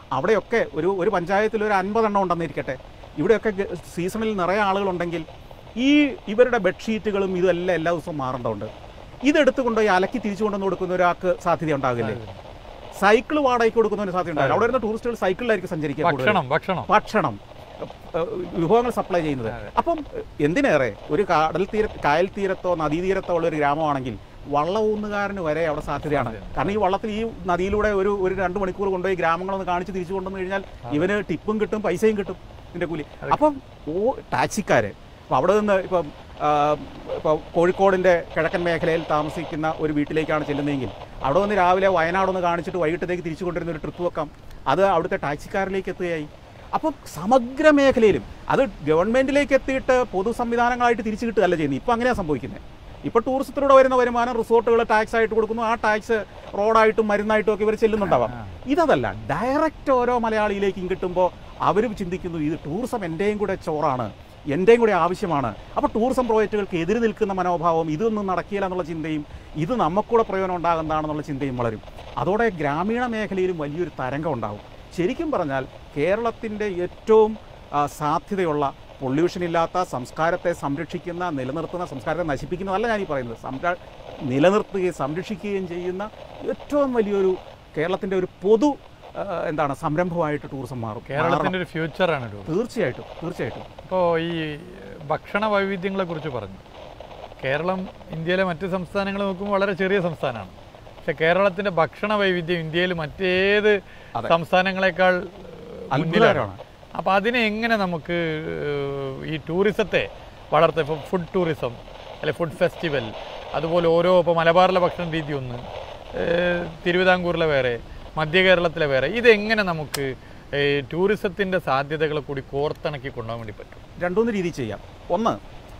അവിടെയൊക്കെ ഒരു ഒരു പഞ്ചായത്തിൽ ഒരു അൻപതെണ്ണം ഉണ്ടെന്നിരിക്കട്ടെ ഇവിടെയൊക്കെ ഗ- സീസണിൽ നിറയെ ആളുകളുണ്ടെങ്കിൽ ഈ ഇവരുടെ ബെഡ്ഷീറ്റുകളും ഇതെല്ലാം എല്ലാ ദിവസവും മാറേണ്ടതുണ്ട് ഇതെടുത്ത് കൊണ്ടുപോയി അലക്കി തിരിച്ചു കൊണ്ടുവന്ന് കൊടുക്കുന്ന ഒരാൾക്ക് സാധ്യത ഉണ്ടാകില്ലേ സൈക്കിൾ വാടകയ്ക്ക് കൊടുക്കുന്നതിന് സാധ്യത ഉണ്ടാകില്ല അവിടെ വരുന്ന ടൂറിസ്റ്റുകൾ സൈക്കിളിലായിരിക്കും സഞ്ചരിക്കുക കൂടുതൽ. ഭക്ഷണം ഭക്ഷണം ഭക്ഷണം ഏഹ്, വിഭവങ്ങൾ സപ്ലൈ ചെയ്യുന്നത് അതെ. അപ്പം എന്തിനേറെ ഒരു കടൽ തീര കായൽ തീരത്തോ നദീതീരത്തോ ഉള്ള ഒരു ഗ്രാമമാണെങ്കിൽ വള്ളമൂന്നുകാരന് വരെ അവിടെ സാധ്യതയാണ് സാധ്യത. കാരണം ഈ വള്ളത്തിൽ ഈ നദിയിലൂടെ ഒരു ഒരു രണ്ട് മണിക്കൂർ കൊണ്ടുപോയി ഗ്രാമങ്ങളൊന്ന് കാണിച്ച് തിരിച്ചു കൊണ്ടുവന്ന് കഴിഞ്ഞാൽ ഇവന് ടിപ്പും കിട്ടും പൈസയും കിട്ടും ഇതിന്റെ കൂലി അതെ. അപ്പം ഓ ടാക്സിക്കാര് അപ്പം അവിടെ നിന്ന് ഇപ്പം ആ, ഇപ്പം കോഴിക്കോടിന്റെ കിഴക്കൻ മേഖലയിൽ താമസിക്കുന്ന ഒരു വീട്ടിലേക്കാണ് ചെല്ലുന്നതെങ്കിൽ അവിടെ വന്ന് രാവിലെ വയനാടൊന്ന് കാണിച്ചിട്ട് വൈകിട്ടത്തേക്ക് തിരിച്ചു കൊണ്ടുവരുന്ന ഒരു ട്രിപ്പ് വെക്കാം അത് അവിടുത്തെ ടാക്സിക്കാരിലേക്ക് എത്തുകയായി അപ്പം സമഗ്ര മേഖലയിലും അത് ഗവൺമെന്റിലേക്ക് എത്തിയിട്ട് പൊതു സംവിധാനങ്ങളായിട്ട് തിരിച്ചു കിട്ടുകയല്ല ചെയ്യുന്നത് ഇപ്പം അങ്ങനെയാണ് സംഭവിക്കുന്നത് ഇപ്പോൾ ടൂറിസത്തിലൂടെ വരുന്ന വരുമാനം റിസോർട്ടുകൾ ടാക്സ് ആയിട്ട് കൊടുക്കുന്നു ആ ടാക്സ് റോഡായിട്ടും മരുന്നായിട്ടും ഒക്കെ ഇവർ ചെല്ലുന്നുണ്ടാവാം ആ. ഇതല്ല ഡയറക്റ്റ് ഓരോ മലയാളിയിലേക്കും കിട്ടുമ്പോൾ അവരും ചിന്തിക്കുന്നു ഇത് ടൂറിസം എൻ്റെയും കൂടെ ചോറാണ് എൻ്റെയും കൂടെ ആവശ്യമാണ് അപ്പോൾ ടൂറിസം പ്രോജക്റ്റുകൾക്ക് എതിര് നിൽക്കുന്ന മനോഭാവം ഇതൊന്നും നടക്കില്ല എന്നുള്ള ചിന്തയും ഇത് നമുക്കൂടെ പ്രയോജനം ഉണ്ടാകുന്നതാണെന്നുള്ള ചിന്തയും വളരും അതോടെ ഗ്രാമീണ മേഖലയിലും വലിയൊരു തരംഗം ഉണ്ടാവും ശരിക്കും പറഞ്ഞാൽ കേരളത്തിൻ്റെ ഏറ്റവും ആ, സാധ്യതയുള്ള പൊല്യൂഷൻ ഇല്ലാത്ത സംസ്കാരത്തെ സംരക്ഷിക്കുന്ന നിലനിർത്തുന്ന സംസ്കാരത്തെ നശിപ്പിക്കുന്നതല്ല ഞാൻ ഈ പറയുന്നത് സംര നിലനിർത്തുകയും സംരക്ഷിക്കുകയും ചെയ്യുന്ന ഏറ്റവും വലിയൊരു കേരളത്തിൻ്റെ ഒരു പൊതു ആ, എന്താണ് സംരംഭമായിട്ട് ടൂറിസം മാറും കേരളത്തിന്റെ ഒരു ഫ്യൂച്ചറാണ് ടൂറിസം തീർച്ചയായിട്ടും തീർച്ചയായിട്ടും ഇപ്പോൾ ഈ ഭക്ഷണ വൈവിധ്യങ്ങളെ കുറിച്ച് പറഞ്ഞു കേരളം ഇന്ത്യയിലെ മറ്റ് സംസ്ഥാനങ്ങൾ നോക്കുമ്പോൾ വളരെ ചെറിയ സംസ്ഥാനമാണ് പക്ഷെ കേരളത്തിന്റെ ഭക്ഷണ വൈവിധ്യം ഇന്ത്യയിൽ മറ്റേത് അതെ. സംസ്ഥാനങ്ങളെക്കാൾ ഏഹ്, മുന്നിലാണ് അത്ഭുതകരമാണ് അപ്പോൾ അതിനെ എങ്ങനെ നമുക്ക് ഏഹ്, ഈ ടൂറിസത്തെ വളർത്താം ഇപ്പോൾ ഫുഡ് ടൂറിസം അല്ലെ ഫുഡ് ഫെസ്റ്റിവൽ അതുപോലെ ഓരോ ഇപ്പോൾ മലബാറിലെ ഭക്ഷണ രീതി ഒന്ന് ഏഹ്, തിരുവിതാംകൂറിലെ വേറെ മധ്യ കേരളത്തിലെ വേറെ ഇതെങ്ങനെ നമുക്ക് ഈ ടൂറിസത്തിൻ്റെ സാധ്യതകളെ കൂടി കോർത്തിണക്കി കൊണ്ടുപോകാൻ വേണ്ടി പറ്റും രണ്ടുമൂന്ന് രീതി ചെയ്യാം ഒന്ന്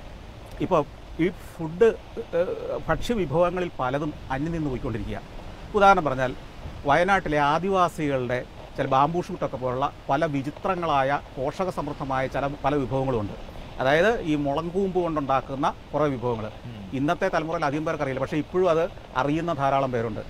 ഇപ്പോൾ ഈ ഫുഡ് ഏഹ്, ഭക്ഷ്യവിഭവങ്ങളിൽ പലതും അന്യം നിന്ന് പോയിക്കൊണ്ടിരിക്കുക ഉദാഹരണം പറഞ്ഞാൽ വയനാട്ടിലെ ആദിവാസികളുടെ ചില ബാംബൂ ഷൂട്ടൊക്കെ പോലുള്ള പല വിചിത്രങ്ങളായ പോഷക സമൃദ്ധമായ ചില പല വിഭവങ്ങളുമുണ്ട് അതായത് ഈ മുളങ്കൂമ്പ് കൊണ്ടുണ്ടാക്കുന്ന കുറേ വിഭവങ്ങൾ ഇന്നത്തെ തലമുറയിൽ അധികം പേർക്ക് അറിയില്ല പക്ഷേ ഇപ്പോഴും അത് അറിയുന്ന ധാരാളം പേരുണ്ട്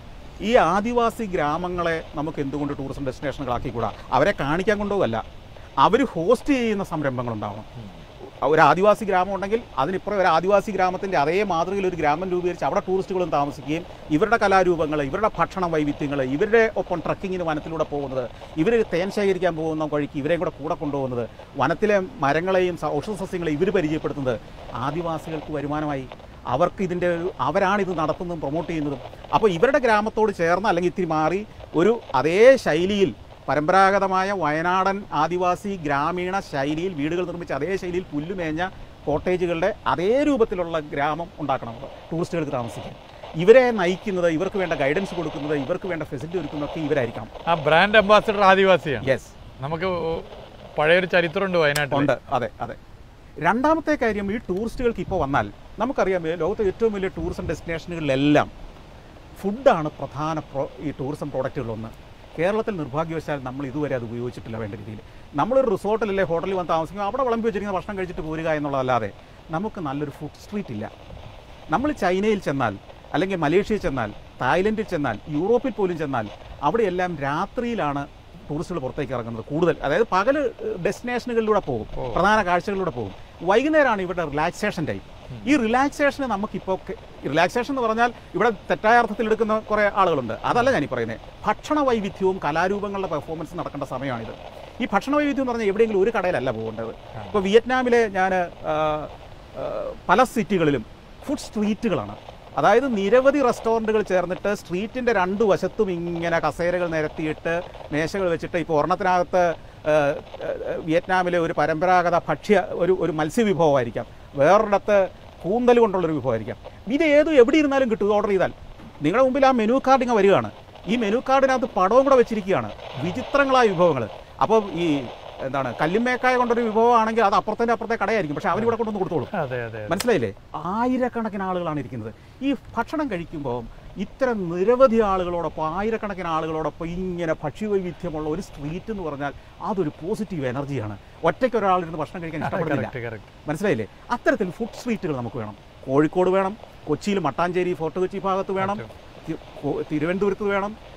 ഈ ആദിവാസി ഗ്രാമങ്ങളെ നമുക്ക് എന്തുകൊണ്ട് ടൂറിസം ഡെസ്റ്റിനേഷനുകളാക്കിക്കൂടാ അവരെ കാണിക്കാൻ കൊണ്ടുപോകല്ല അവർ ഹോസ്റ്റ് ചെയ്യുന്ന സംരംഭങ്ങളുണ്ടാവണം ഒരു ആദിവാസി ഗ്രാമം ഉണ്ടെങ്കിൽ അതിനിപ്പുറം ഒരു ആദിവാസി ഗ്രാമത്തിൻ്റെ അതേ മാതൃകയിൽ ഒരു ഗ്രാമം രൂപീകരിച്ച് അവിടെ ടൂറിസ്റ്റുകളും താമസിക്കുകയും ഇവരുടെ കലാരൂപങ്ങൾ ഇവരുടെ ഭക്ഷണ വൈവിധ്യങ്ങൾ ഇവരുടെ ഒപ്പം ട്രക്കിങ്ങിന് വനത്തിലൂടെ പോകുന്നത് ഇവർ തേൻ ശേഖരിക്കാൻ പോകുന്ന വഴിക്ക് ഇവരെയും കൂടെ കൂടെ കൊണ്ടുപോകുന്നത് വനത്തിലെ മരങ്ങളെയും സ- ഔഷധ സസ്യങ്ങളെയും ഇവർ പരിചയപ്പെടുത്തുന്നത് ആദിവാസികൾക്ക് വരുമാനമായി അവർക്ക് ഇതിൻ്റെ ഒരു അവരാണ് ഇത് നടത്തുന്നതും പ്രൊമോട്ട് ചെയ്യുന്നതും അപ്പോൾ ഇവരുടെ ഗ്രാമത്തോട് ചേർന്ന് അല്ലെങ്കിൽ ഇത്തിരി മാറി ഒരു അതേ ശൈലിയിൽ പരമ്പരാഗതമായ വയനാടൻ ആദിവാസി ഗ്രാമീണ ശൈലിയിൽ വീടുകൾ നിർമ്മിച്ച അതേ ശൈലിയിൽ പുല്ലുമേഞ്ഞ കോട്ടേജുകളുടെ അതേ രൂപത്തിലുള്ള ഗ്രാമം ഉണ്ടാക്കണം ടൂറിസ്റ്റുകൾക്ക് താമസിക്കാൻ ഇവരെ നയിക്കുന്നത് ഇവർക്ക് വേണ്ട ഗൈഡൻസ് കൊടുക്കുന്നത് ഇവർക്ക് വേണ്ട ഫെസിലിറ്റി ഒരുക്കുന്നതൊക്കെ ഇവരായിരിക്കണം ആ ബ്രാൻഡ് അംബാസിഡർ ആദിവാസിയാണ് യെസ് നമുക്ക് പഴയൊരു ചരിത്രമുണ്ട് വയനാട്ടിൽ ഉണ്ട് അതെ അതെ രണ്ടാമത്തെ കാര്യം ഈ ടൂറിസ്റ്റുകൾക്ക് ഇപ്പോൾ വന്നാൽ നമുക്കറിയാം ഈ ലോകത്തെ ഏറ്റവും വലിയ ടൂറിസം ഡെസ്റ്റിനേഷനുകളിലെല്ലാം ഫുഡാണ് പ്രധാന പ്രോ ഈ ടൂറിസം പ്രോഡക്റ്റുകളൊന്ന് കേരളത്തിൽ നിർഭാഗ്യവശാൽ നമ്മൾ ഇതുവരെ അത് ഉപയോഗിച്ചിട്ടില്ല വേണ്ട രീതിയിൽ നമ്മളൊരു റിസോർട്ടിലല്ലേ ഹോട്ടലിൽ വന്ന് താമസിക്കുമ്പോൾ അവിടെ വിളമ്പി വെച്ചിരിക്കുന്ന ഭക്ഷണം കഴിച്ചിട്ട് പോരുക എന്നുള്ളതല്ലാതെ നമുക്ക് നല്ലൊരു ഫുഡ് സ്ട്രീറ്റ് ഇല്ല നമ്മൾ ചൈനയിൽ ചെന്നാൽ അല്ലെങ്കിൽ മലേഷ്യയിൽ ചെന്നാൽ തായ്ലൻഡിൽ ചെന്നാൽ യൂറോപ്പിൽ പോലും ചെന്നാൽ അവിടെയെല്ലാം രാത്രിയിലാണ് ടൂറിസ്റ്റുകൾ പുറത്തേക്ക് ഇറങ്ങുന്നത് കൂടുതൽ അതായത് പകൽ ഡെസ്റ്റിനേഷനുകളിലൂടെ പോകും ഓ. പ്രധാന കാഴ്ചകളിലൂടെ പോകും വൈകുന്നേരമാണ് ഇവിടെ റിലാക്സേഷൻ ടൈം ഈ റിലാക്സേഷന് നമുക്കിപ്പോൾ റിലാക്സേഷൻ എന്ന് പറഞ്ഞാൽ ഇവിടെ തെറ്റായ അർത്ഥത്തിൽ എടുക്കുന്ന കുറേ ആളുകളുണ്ട് അതല്ല ഞാൻ ഈ പറയുന്നത് ഭക്ഷണ വൈവിധ്യവും കലാരൂപങ്ങളുടെ പെർഫോമൻസ് നടക്കേണ്ട സമയമാണിത് ഈ ഭക്ഷണ വൈവിധ്യം എന്ന് പറഞ്ഞാൽ എവിടെയെങ്കിലും ഒരു കടയിലല്ല പോകേണ്ടത് ഇപ്പോൾ വിയറ്റ്നാമിലെ ഞാൻ പല സിറ്റികളിലും ഫുഡ് സ്ട്രീറ്റുകളാണ് അതായത് നിരവധി റെസ്റ്റോറൻറ്റുകൾ ചേർന്നിട്ട് സ്ട്രീറ്റിൻ്റെ രണ്ട് വശത്തും ഇങ്ങനെ കസേരകൾ നിരത്തിയിട്ട് മേശകൾ വെച്ചിട്ട് ഇപ്പോൾ ഒരെണ്ണത്തിനകത്ത് ആ, ആ, വിയറ്റ്നാമിലെ ഒരു പരമ്പരാഗത ഭക്ഷ്യ ഒരു ഒരു മത്സ്യവിഭവമായിരിക്കാം വേറൊരിടത്ത് കൂന്തൽ കൊണ്ടുള്ളൊരു വിഭവമായിരിക്കാം ഇത് ഏത് എവിടെ ഇരുന്നാലും കിട്ടും ഓർഡർ ചെയ്താൽ നിങ്ങളുടെ മുമ്പിൽ ആ മെനു കാർഡ് ഇങ്ങനെ വരികയാണ് ഈ മെനു കാർഡിനകത്ത് പടവും കൂടെ വെച്ചിരിക്കുകയാണ് വിചിത്രങ്ങളായ വിഭവങ്ങൾ അപ്പോൾ ഈ എന്താണ് കല്ലുമേക്കായ കൊണ്ടൊരു വിഭവമാണെങ്കിൽ അത് അപ്പുറത്തെ അപ്പുറത്തെ കടയായിരിക്കും പക്ഷെ അവരിവിടെ കൊണ്ടൊന്ന് കൊടുത്തോളും അതെ അതെ അതെ. മനസ്സിലായില്ലേ ആയിരക്കണക്കിന് ആളുകളാണ് ഇരിക്കുന്നത് ഈ ഭക്ഷണം കഴിക്കുമ്പോൾ ഇത്തരം നിരവധി ആളുകളോടൊപ്പം ആയിരക്കണക്കിന് ആളുകളോടൊപ്പം ഇങ്ങനെ ഭക്ഷ്യവൈവിധ്യമുള്ള ഒരു സ്ട്രീറ്റ് എന്ന് പറഞ്ഞാൽ അതൊരു പോസിറ്റീവ് എനർജിയാണ് ഒറ്റയ്ക്ക് ഒരാളിരുന്ന് ഭക്ഷണം കഴിക്കാൻ ഇഷ്ടപ്പെടുന്നില്ല കറക്റ്റ് കറക്റ്റ് മനസ്സിലായില്ലേ അത്തരത്തിൽ ഫുഡ് സ്ട്രീറ്റുകൾ നമുക്ക് വേണം കോഴിക്കോട് വേണം കൊച്ചിയിൽ മട്ടാഞ്ചേരി ഫോർട്ട് കൊച്ചി ഭാഗത്ത് വേണം തി- കൊ- തിരുവനന്തപുരത്ത് വേണം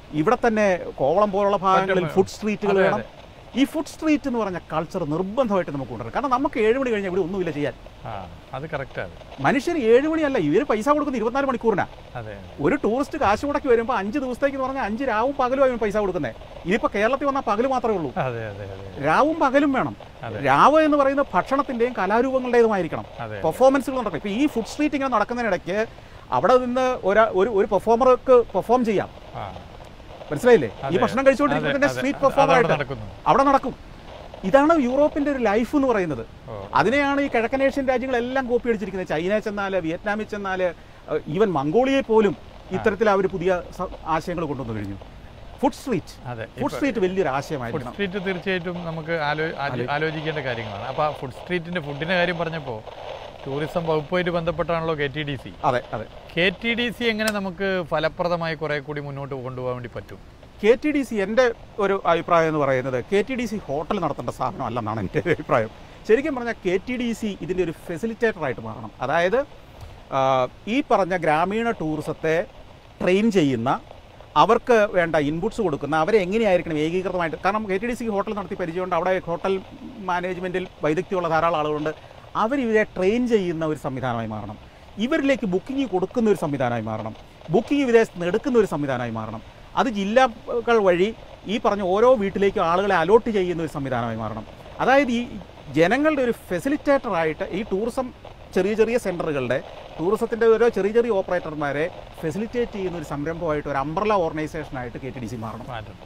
ഇവിടെ തന്നെ കോവളം പോലുള്ള ഭാഗങ്ങളിൽ പറ്റും. ഫുഡ് സ്ട്രീറ്റുകൾ അതെ, വേണം ഈ ഫുഡ് സ്ട്രീറ്റ് എന്ന് പറഞ്ഞ കൾച്ചർ നിർബന്ധമായിട്ട് നമുക്ക് കൊണ്ടുവരണം കാരണം നമുക്ക് ഏഴ് മണി കഴിഞ്ഞാൽ ഇവിടെ ഒന്നുമില്ല ചെയ്യാൻ ആ അത് കറക്റ്റാണ് മനുഷ്യർ ഏഴ് മണിയല്ല ഇവർ പൈസ കൊടുക്കുന്നത് ഇരുപത്തിനാല് മണിക്കൂറിനാ അതെ ഒരു ടൂറിസ്റ്റ് കാശ് മുടക്കി വരുമ്പോൾ അഞ്ച് ദിവസത്തേക്ക് എന്ന് പറഞ്ഞാൽ അഞ്ച് രാവും പകലും ആയും പൈസ കൊടുക്കുന്നത് ഇനിയിപ്പോൾ കേരളത്തിൽ വന്നാൽ പകൽ മാത്രമേ ഉള്ളൂ അതെ അതെ അതെ രാവും പകലും വേണം അതെ. രാവ് എന്ന് പറയുന്നത് ഭക്ഷണത്തിന്റെയും കലാരൂപങ്ങളുടേതുമായിരിക്കണം അതെ പെർഫോമൻസുകൾ നടക്കും ഇപ്പോൾ ഈ ഫുഡ് സ്ട്രീറ്റ് ഇങ്ങനെ നടക്കുന്നതിനിടയ്ക്ക് അവിടെ നിന്ന് ഒരാ ഒരു ഒരു പെർഫോമർക്ക് പെർഫോം ചെയ്യാം ആ മനസ്സിലായില്ലേ ഈ അതെ. ഭക്ഷണം അതെ, കഴിച്ചുകൊണ്ടിരിക്കുന്ന അതെ. സ്ട്രീറ്റ് അതവിടെ പെർഫോമർ നടക്കുന്നു അവിടെ നടക്കും ഇതാണ് യൂറോപ്പിന്റെ ഒരു ലൈഫ് എന്ന് പറയുന്നത് ഓ അതിനെയാണ് ഈ കിഴക്കൻ ഏഷ്യൻ രാജ്യങ്ങളെല്ലാം കോപ്പി അടിച്ചിരിക്കുന്നത് ചൈന ചെന്നാൽ വിയറ്റ്നാമിൽ ചെന്നാൽ ഈവൻ മംഗോളിയയിൽ പോലും ഇത്തരത്തിൽ അവർ പുതിയ സ- ആശയങ്ങൾ കൊണ്ടുവന്നു കഴിഞ്ഞു ഫുഡ് സ്ട്രീറ്റ് അതെ ഫുഡ് സ്ട്രീറ്റ് വലിയൊരു ഫുഡ് ആശയമായിരിക്കണം സ്ട്രീറ്റ് തീർച്ചയായിട്ടും നമുക്ക് ആലോ ആലോ- ആലോചിക്കേണ്ട കാര്യങ്ങളാണ് അപ്പോൾ ആ ഫുഡ് സ്ട്രീറ്റിന്റെ ഫുഡിന്റെ കാര്യം പറഞ്ഞപ്പോൾ ടൂറിസം വകുപ്പുമായിട്ട് ബന്ധപ്പെട്ടാണല്ലോ കെ ടി ഡി സി അതെ അതെ കെ ടി ഡി സി എങ്ങനെ നമുക്ക് ഫലപ്രദമായി കുറെ കൂടി മുന്നോട്ട് കൊണ്ടുപോകാൻ വേണ്ടി പറ്റും കെ ടി ഡി സി എൻ്റെ ഒരു അഭിപ്രായം എന്ന് പറയുന്നത് K T D C hotel നടത്തേണ്ട സ്ഥാപനമല്ലെന്നാണ് എൻ്റെ ഒരു അഭിപ്രായം ശരിക്കും പറഞ്ഞാൽ കെ ടി ഡി സി ഇതിൻ്റെ ഒരു ഫെസിലിറ്റേറ്റർ ആയിട്ട് മാറണം അതായത് ആ, ഈ പറഞ്ഞ ഗ്രാമീണ ടൂറിസത്തെ ട്രെയിൻ ചെയ്യുന്ന അവർക്ക് വേണ്ട ഇൻപുട്സ് കൊടുക്കുന്ന അവരെ എങ്ങനെയായിരിക്കണം ഏകീകൃതമായിട്ട് കാരണം കെ ടി ഡി സിക്ക് ഹോട്ടൽ നടത്തി പരിചയമുണ്ട് അവിടെ ഹോട്ടൽ മാനേജ്മെൻറ്റിൽ വൈദഗ്ധ്യമുള്ള ധാരാളം ആളുകളുണ്ട് അവരിവരെ ട്രെയിൻ ചെയ്യുന്ന ഒരു സംവിധാനമായി മാറണം ഇവരിലേക്ക് ബുക്കിംഗ് കൊടുക്കുന്ന ഒരു സംവിധാനമായി മാറണം ബുക്കിംഗ് വിദേശത്ത് നിന്ന് എടുക്കുന്ന ഒരു സംവിധാനമായി മാറണം അത് ജില്ലകൾ വഴി ഈ പറഞ്ഞ ഓരോ വീട്ടിലേക്കും ആളുകളെ അലോട്ട് ചെയ്യുന്ന ഒരു സംവിധാനമായി മാറണം അതായത് ഈ ജനങ്ങളുടെ ഒരു ഫെസിലിറ്റേറ്റർ ആയിട്ട് ഈ ടൂറിസം ചെറിയ ചെറിയ സെൻറ്ററുകളുടെ ടൂറിസത്തിൻ്റെ ഓരോ ചെറിയ ചെറിയ ഓപ്പറേറ്റർമാരെ ഫെസിലിറ്റേറ്റ് ചെയ്യുന്ന ഒരു സംരംഭമായിട്ട് ഒരു അംബ്രല ഓർഗനൈസേഷനായിട്ട് കെ ടി ഡി സി മാറണം മാറ്റണം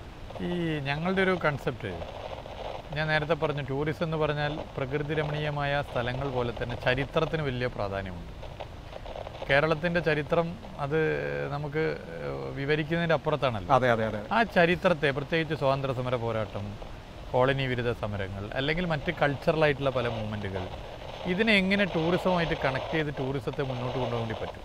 ഈ ഞങ്ങളുടെ ഒരു കൺസെപ്റ്റ് ഞാൻ നേരത്തെ പറഞ്ഞു ടൂറിസം എന്ന് പറഞ്ഞാൽ പ്രകൃതി രമണീയമായ സ്ഥലങ്ങൾ പോലെ തന്നെ ചരിത്രത്തിന് വലിയ പ്രാധാന്യമുണ്ട് കേരളത്തിൻ്റെ ചരിത്രം അത് നമുക്ക് ഏഹ്, വിവരിക്കുന്നതിൻ്റെ അപ്പുറത്താണല്ലോ അതെ അതെ അതെ ആ ചരിത്രത്തെ പ്രത്യേകിച്ച് സ്വാതന്ത്ര്യ സമര പോരാട്ടം കോളനി വിരുദ്ധ സമരങ്ങൾ അല്ലെങ്കിൽ മറ്റ് കൾച്ചറലായിട്ടുള്ള പല മൂവ്മെൻറ്റുകൾ ഇതിനെ എങ്ങനെ ടൂറിസവുമായിട്ട് കണക്ട് ചെയ്ത് ടൂറിസത്തെ മുന്നോട്ട് കൊണ്ടുപോകാൻ വേണ്ടി പറ്റും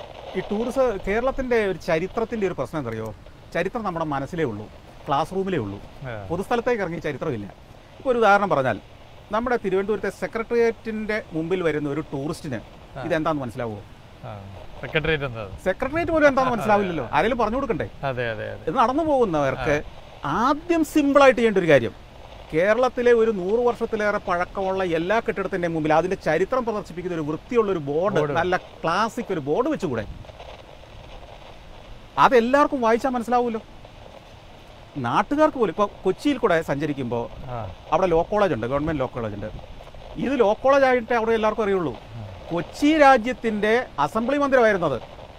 ഈ ടൂറിസം കേരളത്തിൻ്റെ ഒരു ചരിത്രത്തിൻ്റെ ഒരു പ്രശ്നം എന്തറിയോ ചരിത്രം നമ്മുടെ മനസ്സിലേ ഉള്ളൂ ക്ലാസ് റൂമിലേ ഉള്ളൂ ആ, പൊതുസ്ഥലത്തേക്ക് ഇറങ്ങി ചരിത്രമില്ല ഇപ്പോൾ ഒരു ഉദാഹരണം പറഞ്ഞാൽ നമ്മുടെ തിരുവനന്തപുരത്തെ സെക്രട്ടേറിയറ്റിൻ്റെ മുമ്പിൽ വരുന്ന ഒരു ടൂറിസ്റ്റിന് ഇതെന്താണെന്ന് മനസ്സിലാവുമോ ആ. സെക്രട്ടേറിയറ്റ് എന്താ സെക്രട്ടേറിയറ്റ് പോലും എന്താണെന്ന് മനസ്സിലാവില്ലല്ലോ ആരെങ്കിലും പറഞ്ഞു കൊടുക്കണ്ടേ അതെ അതെ അതെ ഇത് നടന്നു പോകുന്നവർക്ക് ആദ്യം സിമ്പിളായിട്ട് ചെയ്യേണ്ട ഒരു കാര്യം കേരളത്തിലെ ഒരു നൂറ് വർഷത്തിലേറെ പഴക്കമുള്ള എല്ലാ കെട്ടിടത്തിൻ്റെ മുമ്പിൽ അതിൻ്റെ ചരിത്രം പ്രദർശിപ്പിക്കുന്ന ഒരു വൃത്തിയുള്ള ഒരു ബോർഡ് Board. നല്ല ക്ലാസിക് ഒരു ബോർഡ് വെച്ചുകൂടെ അതെല്ലാവർക്കും വായിച്ചാൽ മനസ്സിലാവുമല്ലോ നാട്ടുകാർക്ക് പോലും ഇപ്പോൾ കൊച്ചിയിൽ കൂടെ സഞ്ചരിക്കുമ്പോൾ ആ അവിടെ ലോ കോളേജ് ഉണ്ട് ഗവൺമെൻറ് ലോ കോളേജ് ഉണ്ട് ഇത് ലോ കോളേജ് ആയിട്ട് അവിടെ എല്ലാവർക്കും അറിയുള്ളൂ കൊച്ചി രാജ്യത്തിൻ്റെ അസംബ്ലി മന്ദിരമായിരുന്നത്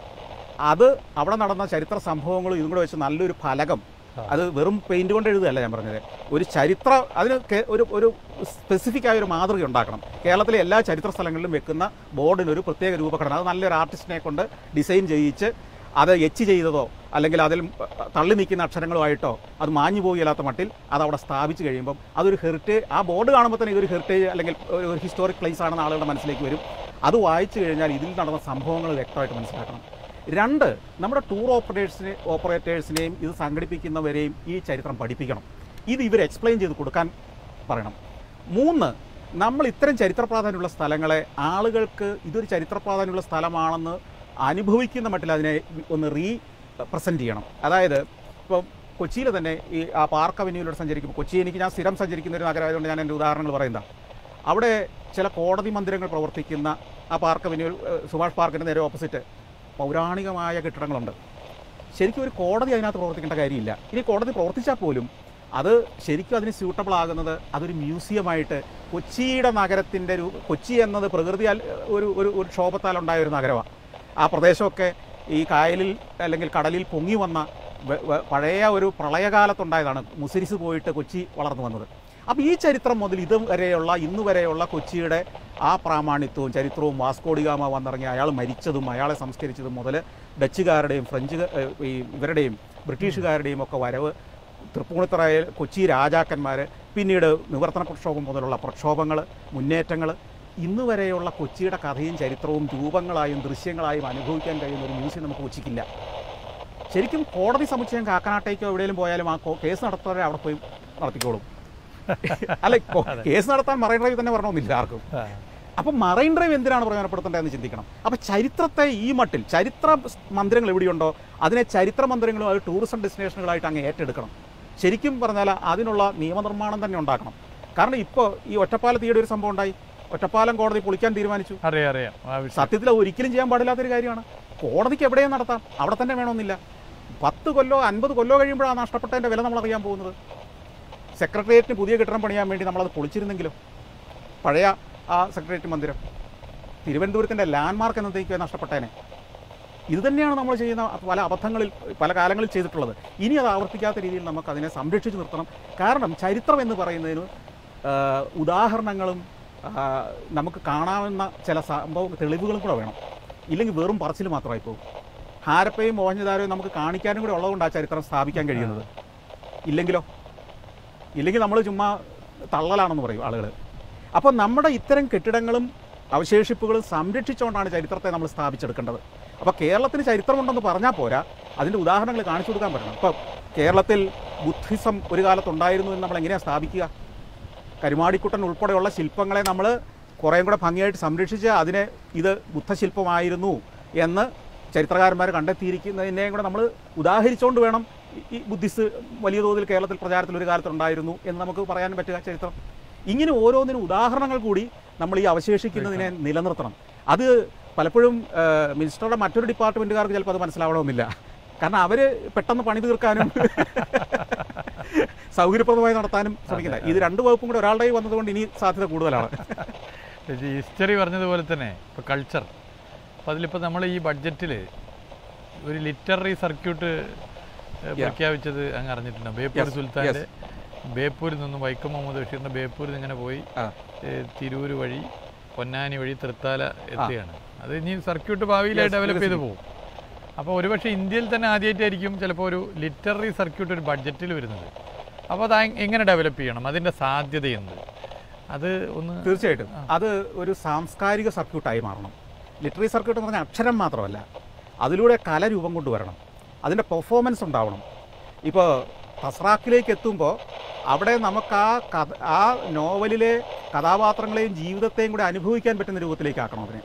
അത് അവിടെ നടന്ന ചരിത്ര സംഭവങ്ങളും ഇതും കൂടെ വെച്ച് നല്ലൊരു ഫലകം ആ. അത് വെറും പെയിന്റ് കൊണ്ട് എഴുതുകയല്ല ഞാൻ പറഞ്ഞത് ഒരു ചരിത്ര അതിന് കെ- ഒരു ഒരു സ്പെസിഫിക് ആയ ഒരു മാതൃക ഉണ്ടാക്കണം കേരളത്തിലെ എല്ലാ ചരിത്ര സ്ഥലങ്ങളിലും വെക്കുന്ന ബോർഡിന് ഒരു പ്രത്യേക രൂപഘടന അത് നല്ലൊരു ആർട്ടിസ്റ്റിനെ കൊണ്ട് ഡിസൈൻ ചെയ്യിച്ച് അത് എച്ച് ചെയ്തതോ അല്ലെങ്കിൽ അതിൽ തള്ളി നിൽക്കുന്ന അക്ഷരങ്ങളുമായിട്ടോ അത് മാഞ്ഞു പോകില്ലാത്ത മട്ടിൽ അത് അവിടെ സ്ഥാപിച്ച് കഴിയുമ്പം അതൊരു ഹെറിറ്റേജ് ആ ബോർഡ് കാണുമ്പോൾ തന്നെ ഇതൊരു ഹെറിറ്റേജ് അല്ലെങ്കിൽ ഒരു ഹിസ്റ്റോറിക് പ്ലേസ് ആണെന്ന് ആളുകളുടെ മനസ്സിലേക്ക് വരും അത് വായിച്ചു കഴിഞ്ഞാൽ ഇതിൽ നടന്ന സംഭവങ്ങൾ വ്യക്തമായിട്ട് മനസ്സിലാക്കണം രണ്ട് നമ്മുടെ ടൂർ ഓപ്പറേറ്റേഴ്സിനെ ഓപ്പറേറ്റേഴ്സിനെയും ഇത് സംഘടിപ്പിക്കുന്നവരെയും ഈ ചരിത്രം പഠിപ്പിക്കണം ഇത് ഇവർ എക്സ്പ്ലെയിൻ ചെയ്ത് കൊടുക്കാൻ പറയണം മൂന്ന് നമ്മൾ ഇത്തരം ചരിത്ര പ്രാധാന്യമുള്ള സ്ഥലങ്ങളെ ആളുകൾക്ക് ഇതൊരു ചരിത്ര പ്രാധാന്യമുള്ള സ്ഥലമാണെന്ന് അനുഭവിക്കുന്ന മട്ടിൽ അതിനെ ഒന്ന് റീ പ്രസൻറ്റ് ചെയ്യണം അതായത് ഇപ്പം കൊച്ചിയിൽ തന്നെ ഈ ആ പാർക്ക് അവന്യൂയിലൂടെ സഞ്ചരിക്കുമ്പോൾ കൊച്ചി എനിക്ക് ഞാൻ സ്ഥിരം സഞ്ചരിക്കുന്ന ഒരു നഗരമായതുകൊണ്ട് ഞാൻ എൻ്റെ ഉദാഹരണങ്ങൾ പറയുന്ന അവിടെ ചില കോടതി മന്ദിരങ്ങൾ പ്രവർത്തിക്കുന്ന ആ പാർക്ക് അവന്യൂ ഏഹ്, സുഭാഷ് പാർക്കിൻ്റെ നേരെ ഓപ്പോസിറ്റ് പൗരാണികമായ കെട്ടിടങ്ങളുണ്ട് ശരിക്കും ഒരു കോടതി അതിനകത്ത് പ്രവർത്തിക്കേണ്ട കാര്യമില്ല ഇനി കോടതി പ്രവർത്തിച്ചാൽ പോലും അത് ശരിക്കും അതിന് സ്യൂട്ടബിൾ ആകുന്നത് അതൊരു മ്യൂസിയമായിട്ട് കൊച്ചിയുടെ നഗരത്തിൻ്റെ ഒരു കൊച്ചി എന്നത് പ്രകൃതിയാൽ ഒരു ഒരു ഒരു ക്ഷോഭത്താൽ ഉണ്ടായ ഒരു നഗരമാണ് ആ പ്രദേശമൊക്കെ ഈ കായലിൽ അല്ലെങ്കിൽ കടലിൽ പൊങ്ങി വന്ന വ- വ- പഴയ ഒരു പ്രളയകാലത്തുണ്ടായതാണ് മുസിരിസ് പോയിട്ട് കൊച്ചി വളർന്നു വന്നത് അപ്പോൾ ഈ ചരിത്രം മുതൽ ഇത് വരെയുള്ള ഇന്ന് വരെയുള്ള കൊച്ചിയുടെ ആ പ്രാമാണിത്വവും ചരിത്രവും വാസ്കോഡിഗാമ വന്നിറങ്ങി അയാൾ മരിച്ചതും അയാളെ സംസ്കരിച്ചതും മുതൽ ഡച്ചുകാരുടെയും ഫ്രഞ്ച് ഈ ഇവരുടെയും ബ്രിട്ടീഷുകാരുടെയും ഒക്കെ വരവ് തൃപ്പൂണിത്തറയിൽ കൊച്ചി രാജാക്കന്മാർ പിന്നീട് നിവർത്തന പ്രക്ഷോഭം മുതലുള്ള പ്രക്ഷോഭങ്ങൾ മുന്നേറ്റങ്ങൾ ഇന്ന് വരെയുള്ള കൊച്ചിയുടെ കഥയും ചരിത്രവും രൂപങ്ങളായും ദൃശ്യങ്ങളായും അനുഭവിക്കാൻ കഴിയുന്ന ഒരു മ്യൂസിയം നമുക്ക് കൊച്ചിക്കില്ല ശരിക്കും കോടതി സമുച്ചയം കാക്കനാട്ടേക്കോ എവിടെയെങ്കിലും പോയാലും ആ കോ- കേസ് നടത്തുന്നവരെ അവിടെ പോയി നടത്തിക്കോളും അല്ല കോ- കേസ് നടത്താൻ മറൈൻ ഡ്രൈവ് തന്നെ വരണമെന്നില്ല ആർക്കും ആ. അപ്പം മറൈൻ ഡ്രൈവ് എന്തിനാണ് പ്രയോജനപ്പെടുത്തേണ്ടതെന്ന് ചിന്തിക്കണം അപ്പോൾ ചരിത്രത്തെ ഈ മട്ടിൽ ചരിത്ര മന്ദിരങ്ങൾ എവിടെയുണ്ടോ അതിനെ ചരിത്ര മന്ദിരങ്ങളും അത് ടൂറിസം ഡെസ്റ്റിനേഷനുകളായിട്ട് അങ്ങ് ഏറ്റെടുക്കണം ശരിക്കും പറഞ്ഞാൽ അതിനുള്ള നിയമനിർമ്മാണം തന്നെ ഉണ്ടാക്കണം കാരണം ഇപ്പോൾ ഈ ഒറ്റപ്പാലത്ത് ഈയിടെ ഒരു സംഭവം ഉണ്ടായി ഒറ്റപ്പാലം കോടതി പൊളിക്കാൻ തീരുമാനിച്ചു അറിയാം അറിയാം ആ വിഷയം സത്യത്തിൽ അത് ഒരിക്കലും ചെയ്യാൻ പാടില്ലാത്തൊരു കാര്യമാണ് കോടതിക്ക് എവിടെയും നടത്താം അവിടെ തന്നെ വേണമെന്നില്ല പത്ത് കൊല്ലോ അൻപത് കൊല്ലോ കഴിയുമ്പോഴാണ് നഷ്ടപ്പെട്ടതിൻ്റെ വില നമ്മൾ അറിയാൻ പോകുന്നത് സെക്രട്ടേറിയറ്റിന് പുതിയ കെട്ടിടം പണിയാൻ വേണ്ടി നമ്മളത് പൊളിച്ചിരുന്നെങ്കിലും പഴയ ആ സെക്രട്ടേറിയറ്റ് മന്ദിരം തിരുവനന്തപുരത്തിൻ്റെ ലാൻഡ്മാർക്ക് എന്നതേക്ക് നഷ്ടപ്പെട്ടേനെ ഇത് തന്നെയാണ് നമ്മൾ ചെയ്യുന്ന പല അബദ്ധങ്ങളിൽ പല കാലങ്ങളിൽ ചെയ്തിട്ടുള്ളത് ഇനി അത് ആവർത്തിക്കാത്ത രീതിയിൽ നമുക്ക് അതിനെ സംരക്ഷിച്ച് നിർത്തണം കാരണം ചരിത്രം എന്ന് പറയുന്നതിന് ആ, ഉദാഹരണങ്ങളും ആ, നമുക്ക് കാണാവുന്ന ചില സംഭവ തെളിവുകളും കൂടെ വേണം ഇല്ലെങ്കിൽ വെറും പറച്ചിൽ മാത്രമായി പോകും ഹാരപ്പയും മോഹൻജദാരവും നമുക്ക് കാണിക്കാനും കൂടെ ഉള്ളതുകൊണ്ട് ആ ചരിത്രം സ്ഥാപിക്കാൻ കഴിയുന്നത് ഇല്ലെങ്കിലോ ഇല്ലെങ്കിൽ നമ്മൾ ചുമ്മാ തള്ളലാണെന്ന് പറയും ആളുകൾ അപ്പോൾ നമ്മുടെ ഇത്തരം കെട്ടിടങ്ങളും അവശേഷിപ്പുകളും സംരക്ഷിച്ചുകൊണ്ടാണ് ചരിത്രത്തെ നമ്മൾ സ്ഥാപിച്ചെടുക്കേണ്ടത് അപ്പോൾ കേരളത്തിന് ചരിത്രമുണ്ടെന്ന് പറഞ്ഞാൽ പോരാ അതിൻ്റെ ഉദാഹരണങ്ങൾ കാണിച്ചു കൊടുക്കാൻ പറ്റണം ഇപ്പോൾ കേരളത്തിൽ ബുദ്ധിസം ഒരു കാലത്തുണ്ടായിരുന്നു എന്ന് നമ്മൾ എങ്ങനെയാണ് സ്ഥാപിക്കുക കരുമാടിക്കുട്ടൻ ഉൾപ്പെടെയുള്ള ശില്പങ്ങളെ നമ്മൾ കുറേയും കൂടെ ഭംഗിയായിട്ട് സംരക്ഷിച്ച് അതിനെ ഇത് ബുദ്ധശില്പമായിരുന്നു എന്ന് ചരിത്രകാരന്മാർ കണ്ടെത്തിയിരിക്കുന്നതിനെയും കൂടെ നമ്മൾ ഉദാഹരിച്ചുകൊണ്ട് വേണം ഈ- ഈ ബുദ്ധിസ്റ്റ് വലിയ തോതിൽ കേരളത്തിൽ പ്രചാരത്തിൽ ഒരു കാലത്തുണ്ടായിരുന്നു എന്ന് നമുക്ക് പറയാൻ പറ്റുക ചരിത്രം ഇങ്ങനെ ഓരോന്നിനും ഉദാഹരണങ്ങൾ കൂടി നമ്മൾ ഈ അവശേഷിക്കുന്നതിനെ നിലനിർത്തണം അത് പലപ്പോഴും ആ, മിനിസ്റ്ററുടെ മറ്റൊരു ഡിപ്പാർട്ട്മെൻറ്റുകാർക്ക് ചിലപ്പോൾ അത് മനസ്സിലാവണമെന്നില്ല കാരണം അവർ പെട്ടെന്ന് പണി തീർക്കാനും സൗകര്യപ്രദമായി നടത്താനും ശ്രമിക്കുന്നത് ഇത് രണ്ട് വകുപ്പും കൂടെ ഒരാളുടെ കയ്യിൽ വന്നതുകൊണ്ട് ഇനി സാധ്യത കൂടുതലാണ് ഹിസ്റ്ററി പറഞ്ഞതുപോലെ തന്നെ ഇപ്പോൾ കൾച്ചർ അപ്പോൾ അതിലിപ്പോൾ നമ്മൾ ഈ ബഡ്ജറ്റിൽ ഒരു ലിറ്റററി സർക്യൂട്ട് പ്രഖ്യാപിച്ചത് അങ്ങ് അറിഞ്ഞിട്ടുണ്ടോ ബേപ്പൂർ Yes, സുൽത്താൻ്റെ ബേപ്പൂരിൽ നിന്നും വൈക്കം മുഹമ്മദ് ബഷീറിൻ്റെ ബേപ്പൂരിൽ നിന്ന് ഇങ്ങനെ പോയി ആ. ഏഹ്, തിരൂര് വഴി പൊന്നാനി വഴി തൃത്താല എത്തുകയാണ് അത് ഇനി സർക്യൂട്ട് ഭാവിയിലായി Yes, ഡെവലപ്പ് ചെയ്ത് വികസിക്കും. പോകും അപ്പോൾ ഒരുപക്ഷെ ഇന്ത്യയിൽ തന്നെ ആദ്യമായിട്ടായിരിക്കും ചിലപ്പോൾ ഒരു ലിറ്റററി സർക്യൂട്ട് ഒരു ബഡ്ജറ്റിൽ വരുന്നത് അപ്പോൾ അത് ആ- എങ്ങനെ ഡെവലപ്പ് ചെയ്യണം അതിൻ്റെ സാധ്യത എന്ത് അത് ഒന്ന് തീർച്ചയായിട്ടും അത് ഒരു സാംസ്കാരിക സർക്യൂട്ടായി മാറണം ലിറ്റററി സർക്യൂട്ട് എന്ന് പറഞ്ഞാൽ അക്ഷരം മാത്രമല്ല അതിലൂടെ കല രൂപം കൊണ്ടുവരണം അതിൻ്റെ പെർഫോമൻസ് ഉണ്ടാവണം ഇപ്പോൾ തസ്രാക്കിലേക്ക് എത്തുമ്പോൾ അവിടെ നമുക്ക് ആ കഥ ആ നോവലിലെ കഥാപാത്രങ്ങളെയും ജീവിതത്തെയും കൂടെ അനുഭവിക്കാൻ പറ്റുന്ന രൂപത്തിലേക്ക് ആക്കണം അതിനെ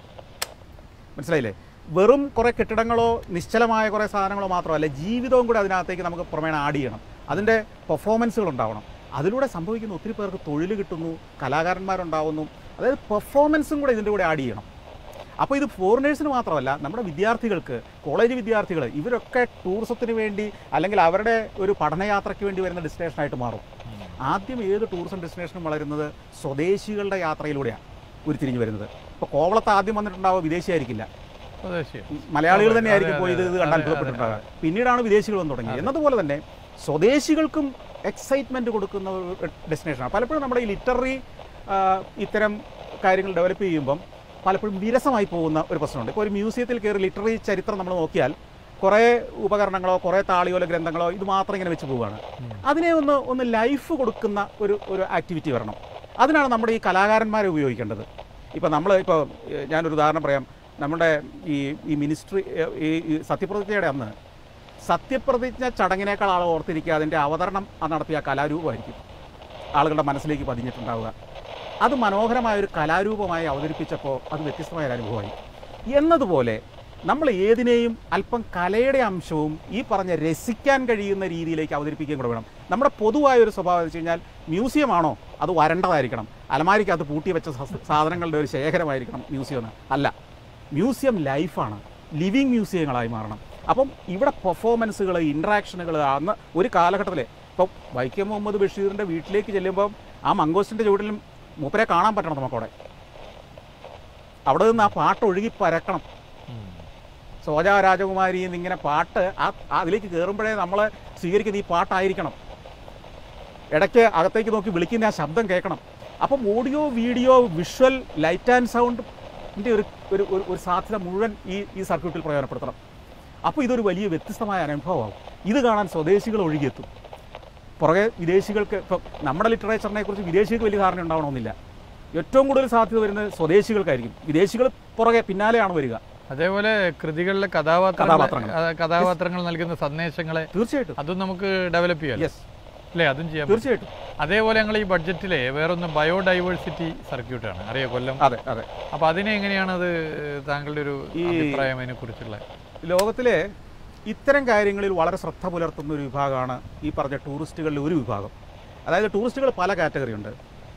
മനസ്സിലായില്ലേ വെറും കുറേ കെട്ടിടങ്ങളോ നിശ്ചലമായ കുറേ സാധനങ്ങളോ മാത്രമല്ല ജീവിതവും കൂടെ അതിനകത്തേക്ക് നമുക്ക് പുറമേണ ആഡ് ചെയ്യണം അതിൻ്റെ പെർഫോമൻസുകൾ ഉണ്ടാവണം അതിലൂടെ സംഭവിക്കുന്ന ഒത്തിരി പേർക്ക് തൊഴിൽ കിട്ടുന്നു കലാകാരന്മാരുണ്ടാവുന്നു അതായത് പെർഫോമൻസും കൂടെ ഇതിൻ്റെ കൂടെ ആഡ് ചെയ്യണം അപ്പോൾ ഇത് ഫോറിനേഴ്സിന് മാത്രമല്ല നമ്മുടെ വിദ്യാർത്ഥികൾക്ക് കോളേജ് വിദ്യാർത്ഥികൾ ഇവരൊക്കെ ടൂറിസത്തിന് വേണ്ടി അല്ലെങ്കിൽ അവരുടെ ഒരു പഠനയാത്രയ്ക്ക് വേണ്ടി വരുന്ന ഡെസ്റ്റിനേഷനായിട്ട് മാറും ആദ്യം ഏത് ടൂറിസം ഡെസ്റ്റിനേഷനും വളരുന്നത് സ്വദേശികളുടെ യാത്രയിലൂടെയാണ് ഉരുത്തിരിഞ്ഞ് വരുന്നത് ഇപ്പോൾ കോവളത്ത് ആദ്യം വന്നിട്ടുണ്ടാവുക വിദേശിയായിരിക്കില്ല സ്വദേശീയം മലയാളികൾ അതെ, തന്നെയായിരിക്കും അതെ, പോയി ഇത് ഇത് അതെ, കണ്ട് അതെ, അത്ഭുതപ്പെട്ടിട്ടുണ്ടാകുക പിന്നീടാണ് വിദേശികൾ വന്ന് തുടങ്ങിയത് എന്നതുപോലെ തന്നെ സ്വദേശികൾക്കും എക്സൈറ്റ്മെന്റ് കൊടുക്കുന്ന ഒരു ഡെസ്റ്റിനേഷനാണ് പലപ്പോഴും നമ്മുടെ ഈ ലിറ്റററി ഇത്തരം കാര്യങ്ങൾ ഡെവലപ്പ് ചെയ്യുമ്പം പലപ്പോഴും വിരസമായി പോകുന്ന ഒരു പ്രശ്നമുണ്ട് ഇപ്പോൾ ഒരു മ്യൂസിയത്തിൽ കയറി ലിറ്റററി ചരിത്രം നമ്മൾ നോക്കിയാൽ കുറേ ഉപകരണങ്ങളോ കുറേ താളിയോല ഗ്രന്ഥങ്ങളോ ഇത് മാത്രം ഇങ്ങനെ വെച്ച് പോവുകയാണ് അതിനെ ഒന്ന് ഒന്ന് ലൈഫ് കൊടുക്കുന്ന ഒരു ഒരു ആക്ടിവിറ്റി വരണം അതിനാണ് നമ്മുടെ ഈ കലാകാരന്മാരെ ഉപയോഗിക്കേണ്ടത് ഇപ്പോൾ നമ്മൾ ഇപ്പോൾ ഏഹ്, ഞാനൊരു ഉദാഹരണം പറയാം നമ്മുടെ ഈ ഈ മിനിസ്ട്രി ഏഹ്, ഈ ഈ സത്യപ്രതിജ്ഞയുടെ അന്ന് സത്യപ്രതിജ്ഞ ചടങ്ങിനേക്കാൾ ആൾ ഓർത്തിരിക്കുക അതിൻ്റെ അവതരണം അത് നടത്തിയ ആ കലാരൂപമായിരിക്കും ആളുകളുടെ മനസ്സിലേക്ക് പതിഞ്ഞിട്ടുണ്ടാവുക അത് മനോഹരമായ ഒരു കലാരൂപമായി അവതരിപ്പിച്ചപ്പോൾ അത് വ്യത്യസ്തമായ ഒരു അനുഭവമായി എന്നതുപോലെ നമ്മൾ ഏതിനെയും അല്പം കലയുടെ അംശവും ഈ പറഞ്ഞ രസിക്കാൻ കഴിയുന്ന രീതിയിലേക്ക് അവതരിപ്പിക്കുകയും കൂടെ വേണം നമ്മുടെ പൊതുവായ ഒരു സ്വഭാവം എന്ന് വെച്ച് കഴിഞ്ഞാൽ മ്യൂസിയം ആണോ അത് വരണ്ടതായിരിക്കണം അലമാരിക്കകത്ത് പൂട്ടി വെച്ച സ- സാധനങ്ങളുടെ ഒരു ശേഖരമായിരിക്കണം മ്യൂസിയം എന്ന് അല്ല മ്യൂസിയം ലൈഫാണ് ലിവിങ് മ്യൂസിയങ്ങളായി മാറണം അപ്പം ഇവിടെ പെർഫോമൻസുകൾ ഇൻട്രാക്ഷനുകൾ അന്ന് ഒരു കാലഘട്ടത്തിൽ ഇപ്പം വൈക്കം മുഹമ്മദ് ബഷീറിൻ്റെ വീട്ടിലേക്ക് ചെല്ലുമ്പം ആ മങ്കോസ്റ്റിൻ്റെ ചുവട്ടിലും മൂപ്പരെ കാണാൻ പറ്റണം നമുക്കവിടെ അവിടെ നിന്ന് ആ പാട്ട് ഒഴുകി പരക്കണം സോജാ രാജകുമാരി എന്നിങ്ങനെ പാട്ട് ആ ആ അതിലേക്ക് കയറുമ്പോഴേ നമ്മൾ സ്വീകരിക്കുന്ന ഈ പാട്ടായിരിക്കണം ഇടയ്ക്ക് അകത്തേക്ക് നോക്കി വിളിക്കുന്ന ആ ശബ്ദം കേൾക്കണം അപ്പം audio video visual light and സൗണ്ടിൻ്റെ ഒരു ഒരു ഒരു- ഒരു സാധ്യത മുഴുവൻ ഈ ഈ സർക്യൂട്ടിൽ പ്രയോജനപ്പെടുത്തണം അപ്പോൾ ഇതൊരു വലിയ വ്യത്യസ്തമായ അനുഭവമാകും ഇത് കാണാൻ സ്വദേശികൾ ഒഴുകിയെത്തും പുറകെ വിദേശികൾക്ക് ഇപ്പം നമ്മുടെ ലിറ്ററേച്ചറിനെ കുറിച്ച് വിദേശികൾക്ക് വലിയ ധാരണ ഉണ്ടാവണമെന്നില്ല ഏറ്റവും കൂടുതൽ സാധ്യത വരുന്നത് സ്വദേശികൾക്കായിരിക്കും വിദേശികൾ പുറകെ പിന്നാലെയാണ് വരിക അതേപോലെ കൃതികളിലെ കഥാപാത്രങ്ങൾ കഥാപാത്രങ്ങൾ. കഥാപാത്രങ്ങൾ നൽകുന്ന സന്ദേശങ്ങളെ തീർച്ചയായിട്ടും അതും നമുക്ക് ഡെവലപ്പ് ചെയ്യാം യെസ് അല്ലേ അതും ചെയ്യാൻ പറ്റും. തീർച്ചയായിട്ടും അതേപോലെ ഞങ്ങൾ ഈ ബഡ്ജറ്റിലെ വേറൊന്ന് ബയോഡൈവേഴ്സിറ്റി സർക്യൂട്ടാണ് അറിയോ കൊല്ലം അതെ അതെ അപ്പോൾ അതിനെ എങ്ങനെയാണ് അത് താങ്കളുടെ ഒരു ഈ- അഭിപ്രായം അതിനെക്കുറിച്ചുള്ള ലോകത്തിലെ ഇത്തരം കാര്യങ്ങളിൽ വളരെ ശ്രദ്ധ പുലർത്തുന്ന ഒരു വിഭാഗമാണ് ഈ പറഞ്ഞ ടൂറിസ്റ്റുകളിൽ ഒരു വിഭാഗം അതായത് ടൂറിസ്റ്റുകൾ പല കാറ്റഗറി ഉണ്ട്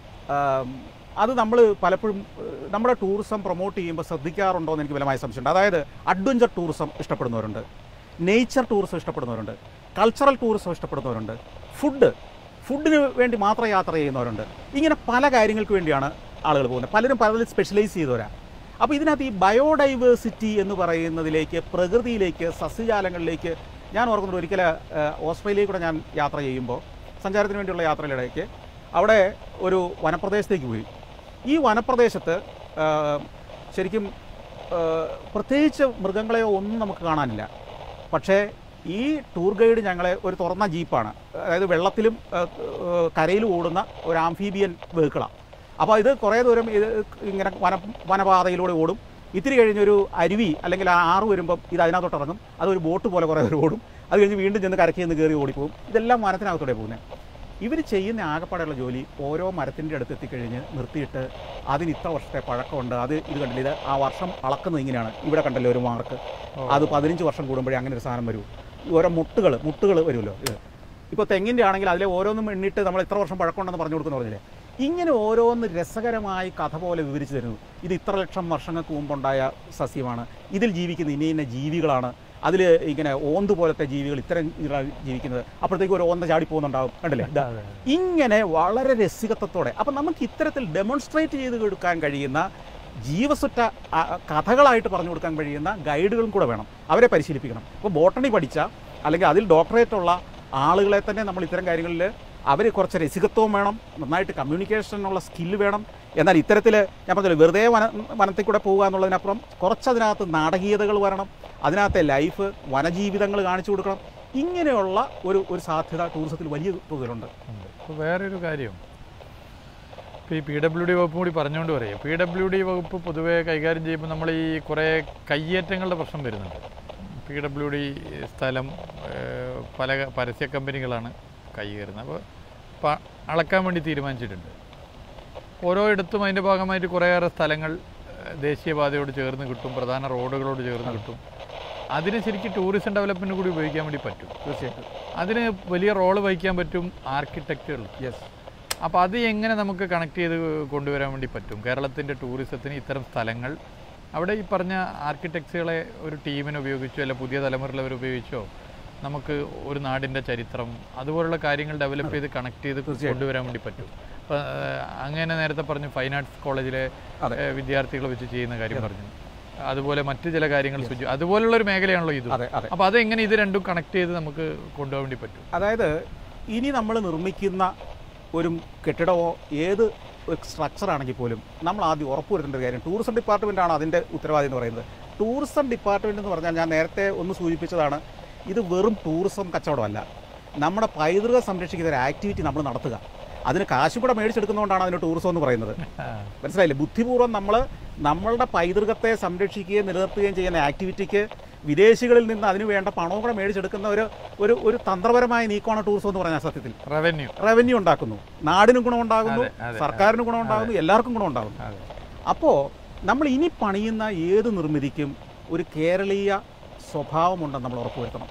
ആം, അത് നമ്മൾ പലപ്പോഴും ഏഹ്, നമ്മുടെ ടൂറിസം പ്രൊമോട്ട് ചെയ്യുമ്പോൾ ശ്രദ്ധിക്കാറുണ്ടോ എന്ന് എനിക്ക് ബലമായ സംശയമുണ്ട് അതായത് അഡ്വഞ്ചർ ടൂറിസം ഇഷ്ടപ്പെടുന്നവരുണ്ട് നേച്ചർ ടൂറിസം ഇഷ്ടപ്പെടുന്നവരുണ്ട് കൾച്ചറൽ ടൂറിസം ഇഷ്ടപ്പെടുന്നവരുണ്ട് ഫുഡ് ഫുഡിന് വേണ്ടി മാത്രം യാത്ര ചെയ്യുന്നവരുണ്ട് ഇങ്ങനെ പല കാര്യങ്ങൾക്ക് വേണ്ടിയാണ് ആളുകൾ പോകുന്നത് പലരും പലതിൽ സ്പെഷ്യലൈസ് ചെയ്തവരാണ് അപ്പോൾ ഇതിനകത്ത് ഈ ബയോഡൈവേഴ്സിറ്റി എന്ന് പറയുന്നതിലേക്ക് പ്രകൃതിയിലേക്ക് സസ്യജാലങ്ങളിലേക്ക് ഞാൻ ഓർക്കുന്നുണ്ട് ഒരിക്കൽ ഓസ്ട്രേലിയയിൽ കൂടെ ഞാൻ യാത്ര ചെയ്യുമ്പോൾ സഞ്ചാരത്തിന് വേണ്ടിയുള്ള യാത്രയിലിടയ്ക്ക് അവിടെ ഒരു വനപ്രദേശത്തേക്ക് പോയി ഈ വനപ്രദേശത്ത് ആ, ശരിക്കും ആ, പ്രത്യേകിച്ച് മൃഗങ്ങളെയോ ഒന്നും നമുക്ക് കാണാനില്ല പക്ഷേ ഈ ടൂർ ഗൈഡ് ഞങ്ങളെ ഒരു തുറന്ന ജീപ്പാണ് അതായത് വെള്ളത്തിലും ആ, ആ, കരയിലും ഓടുന്ന ഒരു ആംഫീബിയൻ വെഹിക്കിളാണ് അപ്പോൾ ഇത് കുറേ ദൂരം ഇത് ഇങ്ങനെ വന വനപാതയിലൂടെ ഓടും ഇത്തിരി കഴിഞ്ഞൊരു അരുവി അല്ലെങ്കിൽ ആ ആറ് വരുമ്പം ഇത് അതിനകത്തോട്ട് ഇറങ്ങും അതൊരു ബോട്ട് പോലെ കുറേ ദൂരം ഓടും അത് കഴിഞ്ഞ് വീണ്ടും ചെന്ന് കരയ്ക്ക് നിന്ന് കയറി ഓടിപ്പോകും ഇതെല്ലാം വനത്തിനകത്തൂടെ പോകുന്നത് ഇവർ ചെയ്യുന്ന ആകപ്പാടെയുള്ള ജോലി ഓരോ മരത്തിൻ്റെ അടുത്ത് എത്തിക്കഴിഞ്ഞ് നിർത്തിയിട്ട് അതിന് ഇത്ര വർഷത്തെ പഴക്കമുണ്ട് അത് ഇത് കണ്ടില്ല ഇത് ആ വർഷം അളക്കുന്നത് ഇങ്ങനെയാണ് ഇവിടെ കണ്ടല്ലോ ഒരു മാർക്ക് അത് പതിനഞ്ച് വർഷം കൂടുമ്പോഴേ അങ്ങനെ ഒരു സാധനം വരൂ ഓരോ മുട്ടുകൾ മുട്ടുകൾ വരുമല്ലോ ഇത് ഇപ്പോൾ തെങ്ങിൻ്റെ ആണെങ്കിൽ അതിലെ ഓരോന്നും എണ്ണിട്ട് നമ്മൾ എത്ര വർഷം പഴക്കമുണ്ടെന്ന് പറഞ്ഞു കൊടുക്കുന്ന പറഞ്ഞില്ലേ ഇങ്ങനെ ഓരോന്ന് രസകരമായി കഥ പോലെ വിവരിച്ചു തരുന്നു ഇത് ഇത്ര ലക്ഷം വർഷങ്ങൾക്ക് മുമ്പുണ്ടായ സസ്യമാണ് ഇതിൽ ജീവിക്കുന്ന ഇന്ന ഇന്ന ജീവികളാണ് അതിൽ ഇങ്ങനെ ഓന്ത് പോലത്തെ ജീവികൾ ഇത്തരം ഇതിലാണ് ജീവിക്കുന്നത് അപ്പോഴത്തേക്ക് ഒരു ഓന്ത ചാടി പോകുന്നുണ്ടാവും കണ്ടില്ലേ ഇതാ അതെ. ഇങ്ങനെ വളരെ രസികത്വത്തോടെ അപ്പം നമുക്ക് ഇത്തരത്തിൽ ഡെമോൺസ്ട്രേറ്റ് ചെയ്ത് കൊടുക്കാൻ കഴിയുന്ന ജീവസുറ്റ ആ, കഥകളായിട്ട് പറഞ്ഞു കൊടുക്കാൻ കഴിയുന്ന ഗൈഡുകളും കൂടെ വേണം അവരെ പരിശീലിപ്പിക്കണം ഇപ്പോൾ ബോട്ടണി പഠിച്ച അല്ലെങ്കിൽ അതിൽ ഡോക്ടറേറ്റ് ഉള്ള ആളുകളെ തന്നെ നമ്മൾ ഇത്തരം കാര്യങ്ങളിൽ അവർ കുറച്ച് രസികത്വം വേണം നന്നായിട്ട് കമ്മ്യൂണിക്കേഷനുള്ള സ്കില്ല് വേണം എന്നാൽ ഇത്തരത്തിൽ ഞാൻ പറഞ്ഞല്ലോ വെറുതെ വന വനത്തിൽ കൂടെ പോകുക എന്നുള്ളതിനപ്പുറം കുറച്ചതിനകത്ത് നാടകീയതകൾ വരണം അതിനകത്തെ ലൈഫ് വനജീവിതങ്ങൾ കാണിച്ചു കൊടുക്കണം ഇങ്ങനെയുള്ള ഒരു ഒരു സാധ്യത ടൂറിസത്തിൽ വലിയ തോതിലുണ്ട് ഉണ്ട് ഇപ്പോൾ വേറൊരു കാര്യം ഇപ്പോൾ ഈ പി ഡബ്ല്യു ഡി വകുപ്പ് കൂടി പറഞ്ഞുകൊണ്ട് പറയാം പി ഡബ്ല്യു ഡി വകുപ്പ് പൊതുവെ കൈകാര്യം ചെയ്യുമ്പോൾ നമ്മൾ ഈ കുറേ കയ്യേറ്റങ്ങളുടെ പ്രശ്നം വരുന്നുണ്ട് പി ഡബ്ല്യു ഡി സ്ഥലം ഏഹ്, പല പരസ്യ കമ്പനികളാണ് കൈകയറുന്നത് അപ്പോൾ പ- അളക്കാൻ വേണ്ടി തീരുമാനിച്ചിട്ടുണ്ട് ഓരോ ഇടത്തും അതിൻ്റെ ഭാഗമായിട്ട് കുറേയേറെ സ്ഥലങ്ങൾ ഏഹ്, ദേശീയപാതയോട് ചേർന്ന് കിട്ടും പ്രധാന റോഡുകളോട് ചേർന്ന് കിട്ടും അതിന് ശരിക്കും ടൂറിസം ഡെവലപ്മെൻറ്റ് കൂടി ഉപയോഗിക്കാൻ വേണ്ടി പറ്റും തീർച്ചയായിട്ടും അതിന് വലിയ റോള് വഹിക്കാൻ പറ്റും ആർക്കിടെക്റ്റുകൾ യെസ് അപ്പോൾ അത് എങ്ങനെ നമുക്ക് കണക്ട് ചെയ്ത് കൊണ്ടുവരാൻ വേണ്ടി പറ്റും കേരളത്തിൻ്റെ ടൂറിസത്തിന് ഇത്തരം സ്ഥലങ്ങൾ അവിടെ ഈ പറഞ്ഞ ആർക്കിടെക്ട്സുകളെ ഒരു ടീമിനെ ഉപയോഗിച്ചോ അല്ല പുതിയ തലമുറയിലവർ ഉപയോഗിച്ചോ നമുക്ക് ഒരു നാടിൻ്റെ ചരിത്രം അതുപോലുള്ള കാര്യങ്ങൾ ഡെവലപ്പ് ചെയ്ത് കണക്ട് ചെയ്ത് തീർച്ചയായും. കൊണ്ടുവരാൻ വേണ്ടി പറ്റും അപ്പോൾ അങ്ങനെ നേരത്തെ പറഞ്ഞു ഫൈൻ ആർട്സ് കോളേജിലെ അതെ. ഏഹ്, വിദ്യാർത്ഥികളെ വെച്ച് ചെയ്യുന്ന കാര്യം പറഞ്ഞു അതുപോലെ മറ്റ് ചില കാര്യങ്ങൾ ശുചി അതുപോലുള്ള ഒരു മേഖലയാണല്ലോ ഇത് അതെ അതെ അപ്പോൾ അതെങ്ങനെ ഇത് രണ്ടും കണക്ട് ചെയ്ത് നമുക്ക് കൊണ്ടുപോകാൻ വേണ്ടി പറ്റും അതായത് ഇനി നമ്മൾ നിർമ്മിക്കുന്ന ഒരു കെട്ടിടമോ ഏത് സ്ട്രക്ചർ ആണെങ്കിൽ പോലും നമ്മൾ ആദ്യം ഉറപ്പുവരുത്തേണ്ട ഒരു കാര്യം ടൂറിസം ഡിപ്പാർട്ട്മെൻ്റ് ആണ് അതിൻ്റെ ഉത്തരവാദി എന്ന് പറയുന്നത് ടൂറിസം ഡിപ്പാർട്ട്മെൻറ്റ് എന്ന് പറഞ്ഞാൽ ഞാൻ നേരത്തെ ഒന്ന് സൂചിപ്പിച്ചതാണ് ഇത് വെറും ടൂറിസം കച്ചവടമല്ല നമ്മുടെ പൈതൃകം സംരക്ഷിക്കുന്ന ഒരു ആക്ടിവിറ്റി നമ്മൾ നടത്തുക അതിന് കാശും കൂടെ മേടിച്ചെടുക്കുന്നതുകൊണ്ടാണ് അതിന് ടൂറിസം എന്ന് പറയുന്നത് മനസ്സിലായില്ലേ ബുദ്ധിപൂർവ്വം നമ്മൾ നമ്മളുടെ പൈതൃകത്തെ സംരക്ഷിക്കുകയും നിലനിർത്തുകയും ചെയ്യുന്ന ആക്ടിവിറ്റിക്ക് വിദേശികളിൽ നിന്ന് അതിന് വേണ്ട പണവും കൂടെ മേടിച്ചെടുക്കുന്ന ഒരു ഒരു ഒരു തന്ത്രപരമായ നീക്കമാണ് ടൂറിസം എന്ന് പറഞ്ഞാൽ സത്യത്തിൽ റവന്യൂ റവന്യൂ ഉണ്ടാക്കുന്നു നാടിനും ഗുണമുണ്ടാകുന്നു അതെ, അതെ, സർക്കാരിനും ഗുണമുണ്ടാകുന്നു എല്ലാവർക്കും ഗുണമുണ്ടാകുന്നു അതെ അപ്പോൾ നമ്മൾ ഇനി പണിയുന്ന ഏത് നിർമ്മിതിക്കും ഒരു കേരളീയ സ്വഭാവമുണ്ടെന്ന് നമ്മൾ ഉറപ്പുവരുത്തണം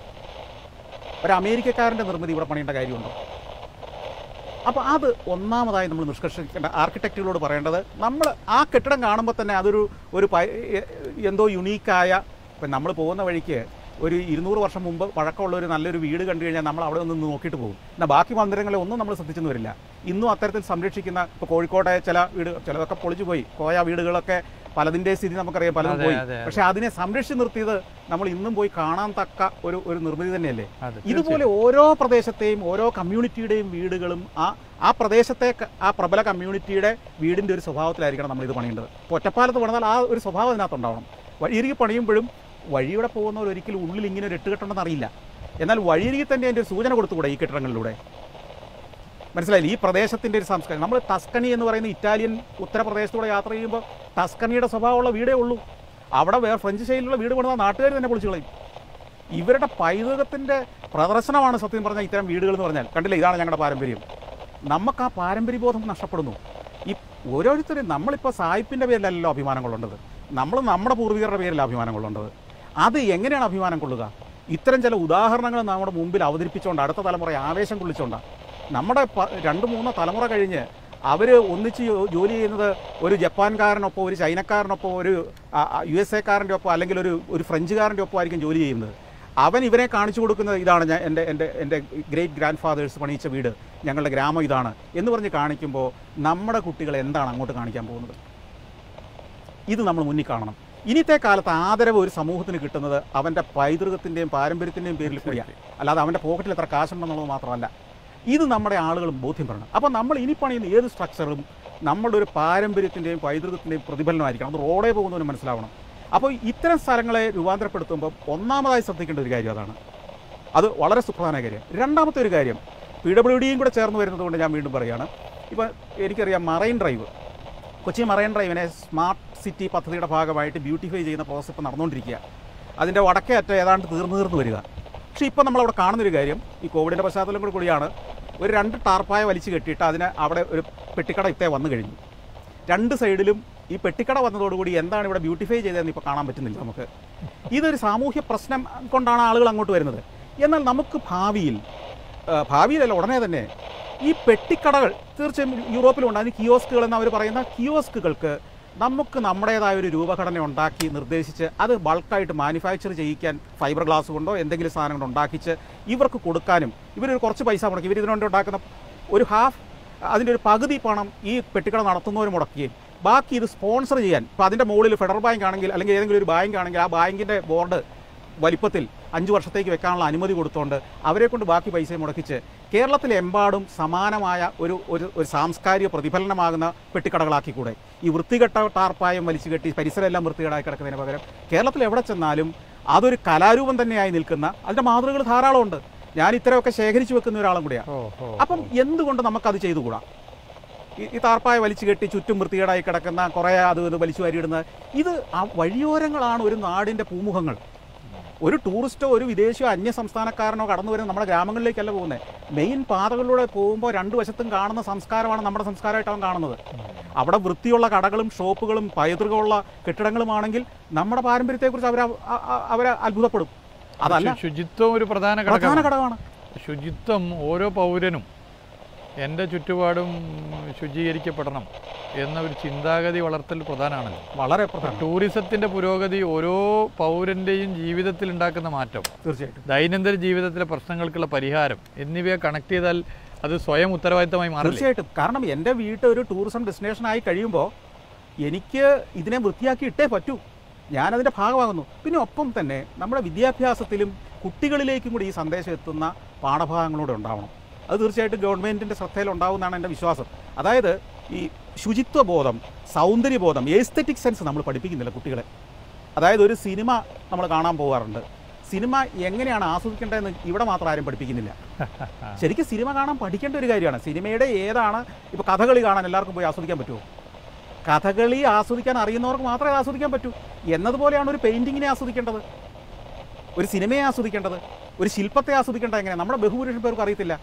ഒരു അമേരിക്കക്കാരൻ്റെ നിർമ്മിതി ഇവിടെ പണിയേണ്ട കാര്യമുണ്ടോ അപ്പോൾ അത് ഒന്നാമതായി നമ്മൾ നിഷ്കർഷിക്കേണ്ട ആർക്കിടെക്റ്റുകളോട് പറയേണ്ടത് നമ്മൾ ആ കെട്ടിടം കാണുമ്പോൾ തന്നെ അതൊരു ഒരു പ- എ- എന്തോ യുണീക്കായ ഇപ്പം നമ്മൾ പോകുന്ന വഴിക്ക് ഒരു ഇരുന്നൂറ് വർഷം മുമ്പ് പഴക്കമുള്ള ഒരു നല്ലൊരു വീട് കണ്ടു കഴിഞ്ഞാൽ നമ്മൾ അവിടെ ഒന്ന് നോക്കിയിട്ട് പോകും എന്നാൽ ബാക്കി മന്ദിരങ്ങളെ ഒന്നും നമ്മൾ ശ്രദ്ധിച്ചെന്ന് വരില്ല ഇന്നും അത്തരത്തിൽ സംരക്ഷിക്കുന്ന ഇപ്പോൾ കോഴിക്കോട്ടെ ചില വീട് ചിലതൊക്കെ പൊളിച്ചു പോയി പോയ വീടുകളൊക്കെ പലതിൻ്റെ സ്ഥിതി നമുക്കറിയാം പലതും അതെ, പോയി അതെ, അതെ. പക്ഷേ അതിനെ സംരക്ഷിച്ച് നിർത്തിയത് നമ്മൾ ഇന്നും പോയി കാണാൻ തക്ക ഒരു ഒരു നിർമ്മിതി തന്നെയല്ലേ അതെ ഇതുപോലെ ഓരോ പ്രദേശത്തെയും ഓരോ കമ്മ്യൂണിറ്റിയുടെയും വീടുകളും ആ ആ പ്രദേശത്തെ ക- ആ പ്രബല കമ്മ്യൂണിറ്റിയുടെ വീടിൻ്റെ ഒരു സ്വഭാവത്തിലായിരിക്കണം നമ്മൾ ഇത് പണിയേണ്ടത് ഇപ്പോൾ ഒറ്റപ്പാലത്ത് പണിതാൽ ആ ഒരു സ്വഭാവം അതിനകത്ത് ഉണ്ടാവണം വഴിയരികി പണിയുമ്പോഴും വഴിയുടെ പോകുന്നവർ ഒരിക്കലും ഉള്ളിൽ ഇങ്ങനെ ഒരു എട്ടുകെട്ടുണ്ടെന്ന് അറിയില്ല എന്നാൽ വഴിയരികി തന്നെ അതിൻ്റെ ഒരു സൂചന കൊടുത്തുകൂടെ ഈ കെട്ടിടങ്ങളിലൂടെ മനസ്സിലായില്ല ഈ പ്രദേശത്തിൻ്റെ ഒരു സംസ്കാരം നമ്മൾ ടസ്കണി എന്ന് പറയുന്ന ഇറ്റാലിയൻ ഉത്തരപ്രദേശത്തൂടെ യാത്ര ചെയ്യുമ്പോൾ ടസ്കണിയുടെ സ്വഭാവമുള്ള വീടേ ഉള്ളൂ അവിടെ വേറെ ഫ്രഞ്ച് ശൈലിയിലുള്ള വീട് പണിതാൽ നാട്ടുകാർ തന്നെ പൊളിച്ചു കളയും ഇവരുടെ പൈതൃകത്തിൻ്റെ പ്രദർശനമാണ് സത്യം പറഞ്ഞാൽ ഇത്തരം വീടുകൾ എന്ന് പറഞ്ഞാൽ കണ്ടില്ല ഇതാണ് ഞങ്ങളുടെ പാരമ്പര്യം നമുക്ക് ആ പാരമ്പര്യബോധം നഷ്ടപ്പെടുന്നു ഈ ഓരോരുത്തരും നമ്മളിപ്പോൾ സായിപ്പിൻ്റെ പേരിലല്ലല്ലോ അഭിമാനം കൊള്ളേണ്ടത് നമ്മൾ നമ്മുടെ പൂർവികരുടെ പേരിലാണ് അഭിമാനം കൊള്ളേണ്ടത് അത് എങ്ങനെയാണ് അഭിമാനം കൊള്ളുക ഇത്തരം ചില ഉദാഹരണങ്ങൾ നമ്മുടെ മുമ്പിൽ അവതരിപ്പിച്ചുകൊണ്ട് അടുത്ത തലമുറയെ ആവേശം കൊള്ളിച്ചുകൊണ്ടാണ് നമ്മുടെ പ- രണ്ട് മൂന്ന് തലമുറ കഴിഞ്ഞ് അവർ ഒന്നിച്ച് ജോ- ജോലി ചെയ്യുന്നത് ഒരു ജപ്പാൻകാരനൊപ്പം ഒരു ചൈനക്കാരനൊപ്പം ഒരു യു എസ് എക്കാരൻ്റെ ഒപ്പം അല്ലെങ്കിൽ ഒരു ഒരു ഫ്രഞ്ചുകാരൻ്റെ ഒപ്പം ആയിരിക്കും ജോലി ചെയ്യുന്നത് അവൻ ഇവരെ കാണിച്ചു കൊടുക്കുന്നത് ഇതാണ് ഞാൻ എൻ്റെ എൻ്റെ എൻ്റെ ഗ്രേറ്റ് ഗ്രാൻഡ് ഫാദേഴ്സ് പണിയിച്ച വീട് ഞങ്ങളുടെ ഗ്രാമം ഇതാണ് എന്ന് പറഞ്ഞ് കാണിക്കുമ്പോൾ നമ്മുടെ കുട്ടികൾ എന്താണ് അങ്ങോട്ട് കാണിക്കാൻ പോകുന്നത് ഇത് നമ്മൾ മുന്നിൽ കാണണം ഇനിത്തെ കാലത്ത് ആദരവ് ഒരു സമൂഹത്തിന് കിട്ടുന്നത് അവൻ്റെ പൈതൃകത്തിൻ്റെയും പാരമ്പര്യത്തിൻ്റെയും പേരിൽ കൂടിയാണ് അല്ലാതെ അവൻ്റെ പോക്കറ്റിൽ എത്ര കാശുണ്ടെന്നുള്ളത് മാത്രമല്ല ഇത് നമ്മുടെ ആളുകൾ ബോധ്യം പറയണം അപ്പോൾ നമ്മൾ ഇനി പണിയുന്ന ഏത് സ്ട്രക്ചറും നമ്മളുടെ ഒരു പാരമ്പര്യത്തിൻ്റെയും പൈതൃകത്തിൻ്റെയും പ്രതിഫലനമായിരിക്കണം അത് റോഡേ പോകുന്നവന് മനസ്സിലാവണം അപ്പോൾ ഇത്തരം സ്ഥലങ്ങളെ രൂപാന്തരപ്പെടുത്തുമ്പോൾ ഒന്നാമതായി ശ്രദ്ധിക്കേണ്ട ഒരു കാര്യം അതാണ് അത് വളരെ സുപ്രധാന കാര്യം രണ്ടാമത്തെ ഒരു കാര്യം പി ഡബ്ല്യു ഡിയും കൂടെ ചേർന്ന് വരുന്നത് കൊണ്ട് ഞാൻ വീണ്ടും പറയുകയാണ് ഇപ്പം എനിക്കറിയാം മറൈൻ ഡ്രൈവ് കൊച്ചി മറൈൻ ഡ്രൈവിനെ സ്മാർട്ട് സിറ്റി പദ്ധതിയുടെ ഭാഗമായിട്ട് ബ്യൂട്ടിഫൈ ചെയ്യുന്ന പ്രോസസ്സ് ഇപ്പോൾ നടന്നുകൊണ്ടിരിക്കുക അതിൻ്റെ വടക്കേ അറ്റം ഏതാണ്ട് തീർന്നു തീർന്നു വരിക പക്ഷേ ഇപ്പോൾ നമ്മളവിടെ കാണുന്നൊരു കാര്യം ഈ കോവിഡിൻ്റെ പശ്ചാത്തലം കൂടി കൂടിയാണ് ഒരു രണ്ട് ടാർപ്പായ വലിച്ചു കെട്ടിയിട്ട് അതിന് അവിടെ ഒരു പെട്ടിക്കട ഇത്തേ വന്നു കഴിഞ്ഞു രണ്ട് സൈഡിലും ഈ പെട്ടിക്കട വന്നതോടുകൂടി എന്താണ് ഇവിടെ ബ്യൂട്ടിഫൈ ചെയ്തതെന്ന് ഇപ്പോൾ കാണാൻ പറ്റുന്നില്ല നമുക്ക് ഇതൊരു സാമൂഹ്യ പ്രശ്നം കൊണ്ടാണ് ആളുകൾ അങ്ങോട്ട് വരുന്നത് എന്നാൽ നമുക്ക് ഭാവിയിൽ ആ, ഭാവിയിലല്ല ഉടനെ തന്നെ ഈ പെട്ടിക്കടകൾ തീർച്ചയായും യൂറോപ്പിലുണ്ട് അതിന് കിയോസ്കുകൾ എന്ന് അവർ പറയുന്ന കിയോസ്കുകൾക്ക് നമുക്ക് നമ്മുടേതായ ഒരു രൂപഘടന ഉണ്ടാക്കി നിർദ്ദേശിച്ച് അത് ബൾക്കായിട്ട് മാനുഫാക്ചർ ചെയ്യിക്കാൻ ഫൈബർ ഗ്ലാസ് കൊണ്ടോ എന്തെങ്കിലും സാധനം കൊണ്ട് ഉണ്ടാക്കിച്ച് ഇവർക്ക് കൊടുക്കാനും ഇവരൊരു കുറച്ച് പൈസ മുടക്കി ഇവർ ഇതിനുവേണ്ടി ഉണ്ടാക്കുന്ന ഒരു ഹാഫ് അതിൻ്റെ ഒരു പകുതി പണം ഈ പെട്ടിക്കട നടത്തുന്നവർ മുടക്കുകയും ബാക്കി ഇത് സ്പോൺസർ ചെയ്യാൻ ഇപ്പോൾ അതിൻ്റെ മുകളിൽ ഫെഡറൽ ബാങ്ക് ആണെങ്കിൽ അല്ലെങ്കിൽ ഏതെങ്കിലും ഒരു ബാങ്ക് ആണെങ്കിൽ ആ ബാങ്കിൻ്റെ ബോർഡ് വലിപ്പത്തിൽ അഞ്ച് വർഷത്തേക്ക് വെക്കാനുള്ള അനുമതി കൊടുത്തുകൊണ്ട് അവരെ കൊണ്ട് ബാക്കി പൈസ മുടക്കിച്ച് കേരളത്തിലെമ്പാടും സമാനമായ ഒരു ഒരു ഒരു സാംസ്കാരിക പ്രതിഫലനമാകുന്ന പെട്ടിക്കടകളാക്കിക്കൂടെ ഈ വൃത്തികെട്ട ടാർപ്പായം വലിച്ചു കെട്ടി പരിസരമെല്ലാം വൃത്തികേടായി കിടക്കുന്നതിന് പകരം കേരളത്തിൽ എവിടെ ചെന്നാലും അതൊരു കലാരൂപം തന്നെയായി നിൽക്കുന്ന അതിൻ്റെ മാതൃകകൾ ധാരാളമുണ്ട് ഞാൻ ഇത്തരമൊക്കെ ശേഖരിച്ചു വെക്കുന്ന ഒരാളും കൂടിയാണ് ഓ ഓ അപ്പം എന്തുകൊണ്ട് നമുക്കത് ചെയ്തുകൂടാ ഈ ഈ താർപ്പായ വലിച്ചു കെട്ടി ചുറ്റും വൃത്തികേടായി കിടക്കുന്ന കുറേ അത് ഇത് വലിച്ചു വാരിയിടുന്നത് ഇത് ആ വഴിയോരങ്ങളാണ് ഒരു നാടിൻ്റെ പൂമുഖങ്ങൾ ഒരു ടൂറിസ്റ്റോ ഒരു വിദേശിയോ അന്യ സംസ്ഥാനക്കാരനോ കടന്നു വരുന്ന നമ്മുടെ ഗ്രാമങ്ങളിലേക്കല്ല പോകുന്നത് മെയിൻ പാതകളിലൂടെ പോകുമ്പോൾ രണ്ട് വശത്തും കാണുന്ന സംസ്കാരമാണ് നമ്മുടെ സംസ്കാരമായിട്ട് അവൻ കാണുന്നത് അവിടെ വൃത്തിയുള്ള കടകളും ഷോപ്പുകളും പൈതൃകമുള്ള കെട്ടിടങ്ങളുമാണെങ്കിൽ നമ്മുടെ പാരമ്പര്യത്തെക്കുറിച്ച് അവർ അവർ അത്ഭുതപ്പെടും അതല്ല ശു- ശുചിത്വം ഒരു പ്രധാന പ്രധാന ഘടകമാണ് ഘടകമാണ് ശുചിത്വം ഓരോ പൗരനും എൻ്റെ ചുറ്റുപാടും ശുചീകരിക്കപ്പെടണം എന്ന ഒരു ചിന്താഗതി വളർത്തൽ പ്രധാനമാണല്ലോ വളരെ പ്രധാനം ടൂറിസത്തിൻ്റെ പുരോഗതി ഓരോ പൗരൻ്റെയും ജീവിതത്തിൽ ഉണ്ടാക്കുന്ന മാറ്റം തീർച്ചയായിട്ടും ദൈനംദിന ജീവിതത്തിലെ പ്രശ്നങ്ങൾക്കുള്ള പരിഹാരം എന്നിവയെ കണക്ട് ചെയ്താൽ അത് സ്വയം ഉത്തരവാദിത്തമായി മാറില്ല തീർച്ചയായിട്ടും കാരണം എൻ്റെ വീട് ഒരു ടൂറിസം ഡെസ്റ്റിനേഷൻ ആയി കഴിയുമ്പോൾ എനിക്ക് ഇതിനെ വൃത്തിയാക്കി ഇട്ടേ പറ്റൂ ഞാനതിൻ്റെ ഭാഗമാകുന്നു പിന്നെ ഒപ്പം തന്നെ നമ്മുടെ വിദ്യാഭ്യാസത്തിലും കുട്ടികളിലേക്കും കൂടി ഈ സന്ദേശം എത്തുന്ന പാഠഭാഗങ്ങളൂടെ ഉണ്ടാവണം അത് തീർച്ചയായിട്ടും ഗവൺമെൻറ്റിൻ്റെ ശ്രദ്ധയിൽ ഉണ്ടാവുമെന്നാണ് എൻ്റെ വിശ്വാസം അതായത് ഈ ശുചിത്വ ബോധം സൗന്ദര്യബോധം എസ്തെറ്റിക് സെൻസ് നമ്മൾ പഠിപ്പിക്കുന്നില്ല കുട്ടികളെ അതായത് ഒരു സിനിമ നമ്മൾ കാണാൻ പോകാറുണ്ട് സിനിമ എങ്ങനെയാണ് ആസ്വദിക്കേണ്ടതെന്ന് ഇവിടെ മാത്രം ആരും പഠിപ്പിക്കുന്നില്ല ശരിക്കും സിനിമ കാണാൻ പഠിക്കേണ്ട ഒരു കാര്യമാണ് സിനിമയുടെ ഏതാണ് ഇപ്പോൾ കഥകളി കാണാൻ എല്ലാവർക്കും പോയി ആസ്വദിക്കാൻ പറ്റുമോ കഥകളി ആസ്വദിക്കാൻ അറിയുന്നവർക്ക് മാത്രമേ അത് ആസ്വദിക്കാൻ പറ്റൂ എന്നതുപോലെയാണ് ഒരു പെയിൻറ്റിങ്ങിനെ ആസ്വദിക്കേണ്ടത് ഒരു സിനിമയെ ആസ്വദിക്കേണ്ടത് ഒരു ശില്പത്തെ ആസ്വദിക്കേണ്ടത് എങ്ങനെ നമ്മുടെ ബഹുഭൂരിഷം പേർക്ക് അറിയത്തില്ല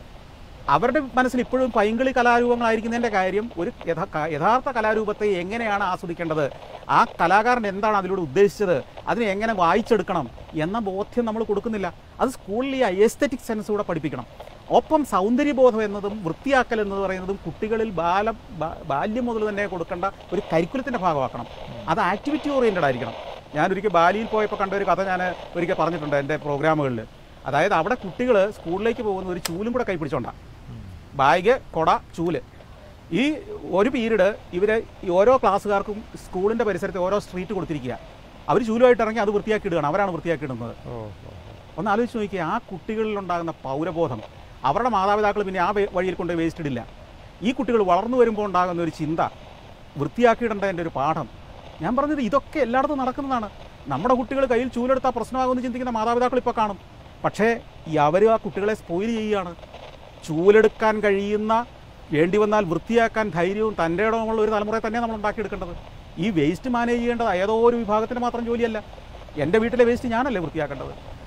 അവരുടെ മനസ്സിൽ ഇപ്പോഴും പൈങ്കിളി കലാരൂപങ്ങളായിരിക്കുന്നതിൻ്റെ കാര്യം ഒരു യഥാ ക- യഥാർത്ഥ കലാരൂപത്തെ എങ്ങനെയാണ് ആസ്വദിക്കേണ്ടത് ആ കലാകാരൻ എന്താണ് അതിലൂടെ ഉദ്ദേശിച്ചത് അതിനെ എങ്ങനെ വായിച്ചെടുക്കണം എന്ന ബോധ്യം നമ്മൾ കൊടുക്കുന്നില്ല അത് സ്കൂളിൽ ഈ എസ്തെറ്റിക് സെൻസ് കൂടെ പഠിപ്പിക്കണം ഒപ്പം സൗന്ദര്യബോധം എന്നതും വൃത്തിയാക്കൽ എന്ന് പറയുന്നതും കുട്ടികളിൽ ബാലം ബാ- ബാല്യം മുതൽ തന്നെ കൊടുക്കേണ്ട ഒരു കരിക്കുലത്തിൻ്റെ ഭാഗമാക്കണം അത് ആക്ടിവിറ്റി ഓറിയൻറ്റഡ് ആയിരിക്കണം ഞാനൊരിക്കൽ ബാലിയിൽ പോയപ്പോൾ കണ്ട ഒരു കഥ ഞാൻ ഒരിക്കൽ പറഞ്ഞിട്ടുണ്ട് എൻ്റെ പ്രോഗ്രാമുകളിൽ അതായത് അവിടെ കുട്ടികൾ സ്കൂളിലേക്ക് പോകുന്ന ഒരു ചൂലും കൂടെ കൈ പിടിച്ചോണ്ടാണ് ബാഗ് കൊട ചൂല് ഈ ഒരു പീരീഡ് ഇവർ ഈ ഓരോ ക്ലാസ്സുകാർക്കും സ്കൂളിൻ്റെ പരിസരത്ത് ഓരോ സ്ട്രീറ്റ് കൊടുത്തിരിക്കുക അവർ ചൂലുമായിട്ട് ഇറങ്ങി അത് വൃത്തിയാക്കി ഇടുകയാണ് അവരാണ് വൃത്തിയാക്കി ഇടുന്നത് ഓ ഓ, ഒന്ന് ആലോചിച്ച് നോക്കിയാൽ ആ കുട്ടികളിലുണ്ടാകുന്ന പൗരബോധം അവരുടെ മാതാപിതാക്കൾ പിന്നെ ആ വേ- വഴിയിൽ കൊണ്ട് വേസ്റ്റ് ഇടില്ല ഈ കുട്ടികൾ വളർന്നു വരുമ്പോൾ ഉണ്ടാകുന്ന ഒരു ചിന്ത വൃത്തിയാക്കിയിടേണ്ടതിൻ്റെ ഒരു പാഠം ഞാൻ പറഞ്ഞത് ഇതൊക്കെ എല്ലായിടത്തും നടക്കുന്നതാണ് നമ്മുടെ കുട്ടികൾ കയ്യിൽ ചൂലെടുത്താൽ പ്രശ്നമാകുമെന്ന് ചിന്തിക്കുന്ന മാതാപിതാക്കൾ ഇപ്പോൾ കാണും പക്ഷേ ഈ അവർ ആ കുട്ടികളെ സ്പോയിൽ ചെയ്യുകയാണ് ചൂലെടുക്കാൻ കഴിയുന്ന വേണ്ടി വന്നാൽ വൃത്തിയാക്കാൻ ധൈര്യവും തൻ്റെ ഇടമുള്ള ഒരു തലമുറയെ തന്നെ നമ്മൾ ഉണ്ടാക്കിയെടുക്കേണ്ടത് ഈ വേസ്റ്റ് മാനേജ് ചെയ്യേണ്ടത് ഏതോ ഒരു വിഭാഗത്തിന് മാത്രം ജോലിയല്ല എൻ്റെ വീട്ടിലെ വേസ്റ്റ് ഞാനല്ലേ വൃത്തിയാക്കേണ്ടത്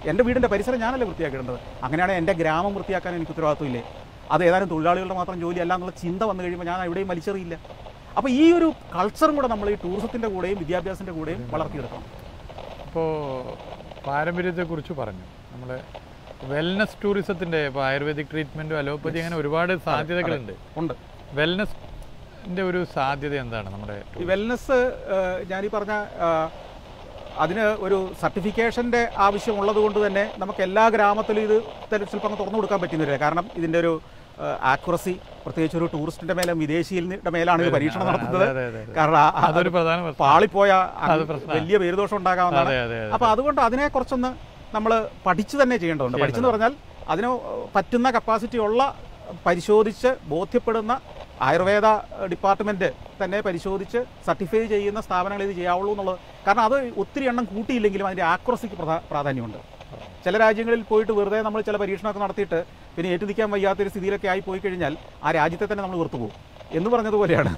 എൻ്റെ വീടിൻ്റെ പരിസരം ഞാനല്ലേ വൃത്തിയാക്കേണ്ടത് അങ്ങനെയാണെങ്കിൽ എൻ്റെ ഗ്രാമം വൃത്തിയാക്കാൻ എനിക്ക് ഉത്തരവാദിത്വമില്ലേ അത് ഏതാനും തൊഴിലാളികളുടെ മാത്രം ജോലിയല്ല എന്നുള്ള ചിന്ത വന്നു കഴിയുമ്പോൾ ഞാൻ എവിടെയും വലിച്ചെറിയില്ല അപ്പോൾ ഈ ഒരു കൾച്ചറും കൂടെ നമ്മൾ ഈ ടൂറിസത്തിൻ്റെ കൂടെയും വിദ്യാഭ്യാസത്തിൻ്റെ കൂടെയും വളർത്തിയെടുക്കണം ഇപ്പോൾ പാരമ്പര്യത്തെക്കുറിച്ച് പറഞ്ഞു നമ്മുടെ വെൽനസ് ടൂറിസത്തിൻ്റെ ഇപ്പോൾ ആയുർവേദിക് ട്രീറ്റ്മെൻറ്റും അലോപ്പതി അങ്ങനെ ഒരുപാട് സാധ്യതകളുണ്ട് ഉണ്ട് വെൽനസിൻ്റെ ഒരു സാധ്യത എന്താണ് നമ്മുടെ ഈ വെൽനസ് ഞാനീ പറഞ്ഞ ആ, അതിന് ഒരു സർട്ടിഫിക്കേഷൻ്റെ ആവശ്യമുള്ളത് കൊണ്ട് തന്നെ നമുക്ക് എല്ലാ ഗ്രാമത്തിലും ഇത് ത- ചിലപ്പോൾ അങ്ങ് തുറന്നു കൊടുക്കാൻ പറ്റുന്നില്ല കാരണം ഇതിൻ്റെ ഒരു ആക്യുറസി പ്രത്യേകിച്ച് ഒരു ടൂറിസ്റ്റിന്റെ മേലെ വിദേശിയുടെ മേലാണ് ഇത് പരീക്ഷണം നടത്തുന്നത് അതെ, അതെ, അതെ. കാരണം ആ- ആ- അതൊരു പ്രധാന പ്രശ്നം പാളിപ്പോയ അങ്ങ് അത് പ്രശ്നമാണ്. വലിയ പേരുദോഷം ഉണ്ടാകാവുന്നതാണ് അതെ അതെ അതെ അപ്പോൾ അതുകൊണ്ട് അതിനെ കുറച്ചൊന്ന് നമ്മൾ പഠിച്ചു തന്നെ ചെയ്യേണ്ടതുണ്ട് പഠിച്ചെന്ന് പറഞ്ഞാൽ അതിന് പറ്റുന്ന കപ്പാസിറ്റി ഉള്ള പരിശോധിച്ച് ബോധ്യപ്പെടുന്ന ആയുർവേദ ഡിപ്പാർട്ട്മെന്റ് തന്നെ പരിശോധിച്ച് സർട്ടിഫൈ ചെയ്യുന്ന സ്ഥാപനങ്ങൾ ഇത് ചെയ്യാവുള്ളൂ എന്നുള്ളത് കാരണം അത് ഒത്തിരി എണ്ണം കൂട്ടിയില്ലെങ്കിലും അതിൻ്റെ ആക്യുറസിക്ക് പ്രധാ- പ്രാധാന്യമുണ്ട് ചില രാജ്യങ്ങളിൽ പോയിട്ട് വെറുതെ നമ്മൾ ചില പരീക്ഷണമൊക്കെ നടത്തിയിട്ട് പിന്നെ ഏറ്റു നിൽക്കാൻ വയ്യാത്തൊരു സ്ഥിതിയിലൊക്കെ ആയി പോയി കഴിഞ്ഞാൽ ആ രാജ്യത്തെ തന്നെ നമ്മൾ വെറുത്തു പോകും എന്ന് പറഞ്ഞതുപോലെയാണ്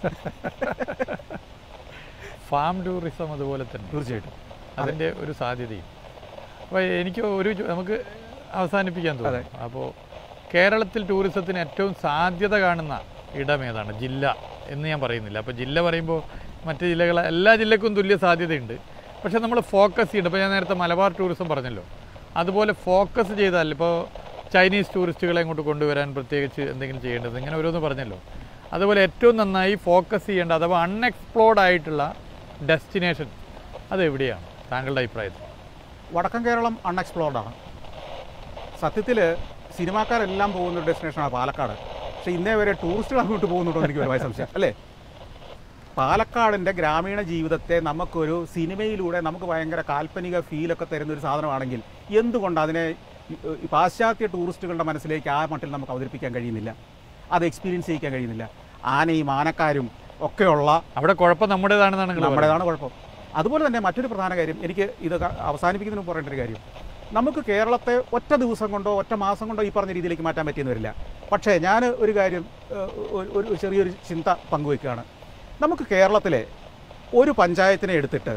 ഫാം ടൂറിസം അതുപോലെ തന്നെ തീർച്ചയായിട്ടും അതിൻ്റെ ഒരു സാധ്യതയും അപ്പോൾ എനിക്ക് ഒരു ചോ- നമുക്ക് അവസാനിപ്പിക്കാൻ തോന്നുന്നു അപ്പോൾ കേരളത്തിൽ ടൂറിസത്തിന് ഏറ്റവും സാധ്യത കാണുന്ന ഇടം ഏതാണ് ജില്ല എന്ന് ഞാൻ പറയുന്നില്ല അപ്പോൾ ജില്ല പറയുമ്പോൾ മറ്റ് ജില്ലകൾ എല്ലാ ജില്ലക്കും തുല്യ സാധ്യതയുണ്ട് പക്ഷേ നമ്മൾ ഫോക്കസ് ചെയ്യണം ഇപ്പോൾ ഞാൻ നേരത്തെ മലബാർ ടൂറിസം പറഞ്ഞല്ലോ അതുപോലെ ഫോക്കസ് ചെയ്താൽ ഇപ്പോൾ ചൈനീസ് ടൂറിസ്റ്റുകളെ ഇങ്ങോട്ട് കൊണ്ടുവരാൻ പ്രത്യേകിച്ച് എന്തെങ്കിലും ചെയ്യേണ്ടത് ഇങ്ങനെ ഓരോന്ന് പറഞ്ഞല്ലോ അതുപോലെ ഏറ്റവും നന്നായി ഫോക്കസ് ചെയ്യേണ്ട അഥവാ അൺഎക്സ്പ്ലോർഡ് ആയിട്ടുള്ള ഡെസ്റ്റിനേഷൻ അത് എവിടെയാണ് താങ്കളുടെ അഭിപ്രായത്തിൽ വടക്കൻ കേരളം അൺഎക്സ്പ്ലോർഡ് ആണ് സത്യത്തിൽ സിനിമാക്കാരെല്ലാം പോകുന്ന ഒരു ഡെസ്റ്റിനേഷനാണ് പാലക്കാട് പക്ഷെ ഇന്നേ വരെ ടൂറിസ്റ്റുകൾ അങ്ങോട്ട് പോകുന്നുണ്ടോ എന്ന് എനിക്ക് വലിയ സംശയം അല്ലേ പാലക്കാടിൻ്റെ ഗ്രാമീണ ജീവിതത്തെ നമുക്കൊരു സിനിമയിലൂടെ നമുക്ക് ഭയങ്കര കാൽപ്പനിക ഫീലൊക്കെ തരുന്ന ഒരു സാധനമാണെങ്കിൽ എന്തുകൊണ്ട് അതിനെ ഈ- ഈ പാശ്ചാത്യ ടൂറിസ്റ്റുകളുടെ മനസ്സിലേക്ക് ആ മട്ടിൽ നമുക്ക് അവതരിപ്പിക്കാൻ കഴിയുന്നില്ല അത് എക്സ്പീരിയൻസ് ചെയ്യിക്കാൻ കഴിയുന്നില്ല ആനയും ആനക്കാരും ഒക്കെയുള്ള അവിടെ കുഴപ്പം നമ്മുടേതാണെന്നാണ് നിങ്ങൾ പറയുന്നത്. നമ്മുടേതാണ് കുഴപ്പം അതുപോലെ തന്നെ മറ്റൊരു പ്രധാന കാര്യം എനിക്ക് ഇത് ക- അവസാനിപ്പിക്കുന്നതിന് മുമ്പ് പറയേണ്ട ഒരു കാര്യം നമുക്ക് കേരളത്തെ ഒറ്റ ദിവസം കൊണ്ടോ ഒറ്റ മാസം കൊണ്ടോ ഈ പറഞ്ഞ രീതിയിലേക്ക് മാറ്റാൻ പറ്റിയെന്ന് വരില്ല പക്ഷേ ഞാൻ ഒരു കാര്യം ഏഹ്, ഒരു- ഒരു ചെറിയൊരു ചിന്ത പങ്കുവയ്ക്കുകയാണ് നമുക്ക് കേരളത്തിലെ ഒരു പഞ്ചായത്തിനെ എടുത്തിട്ട്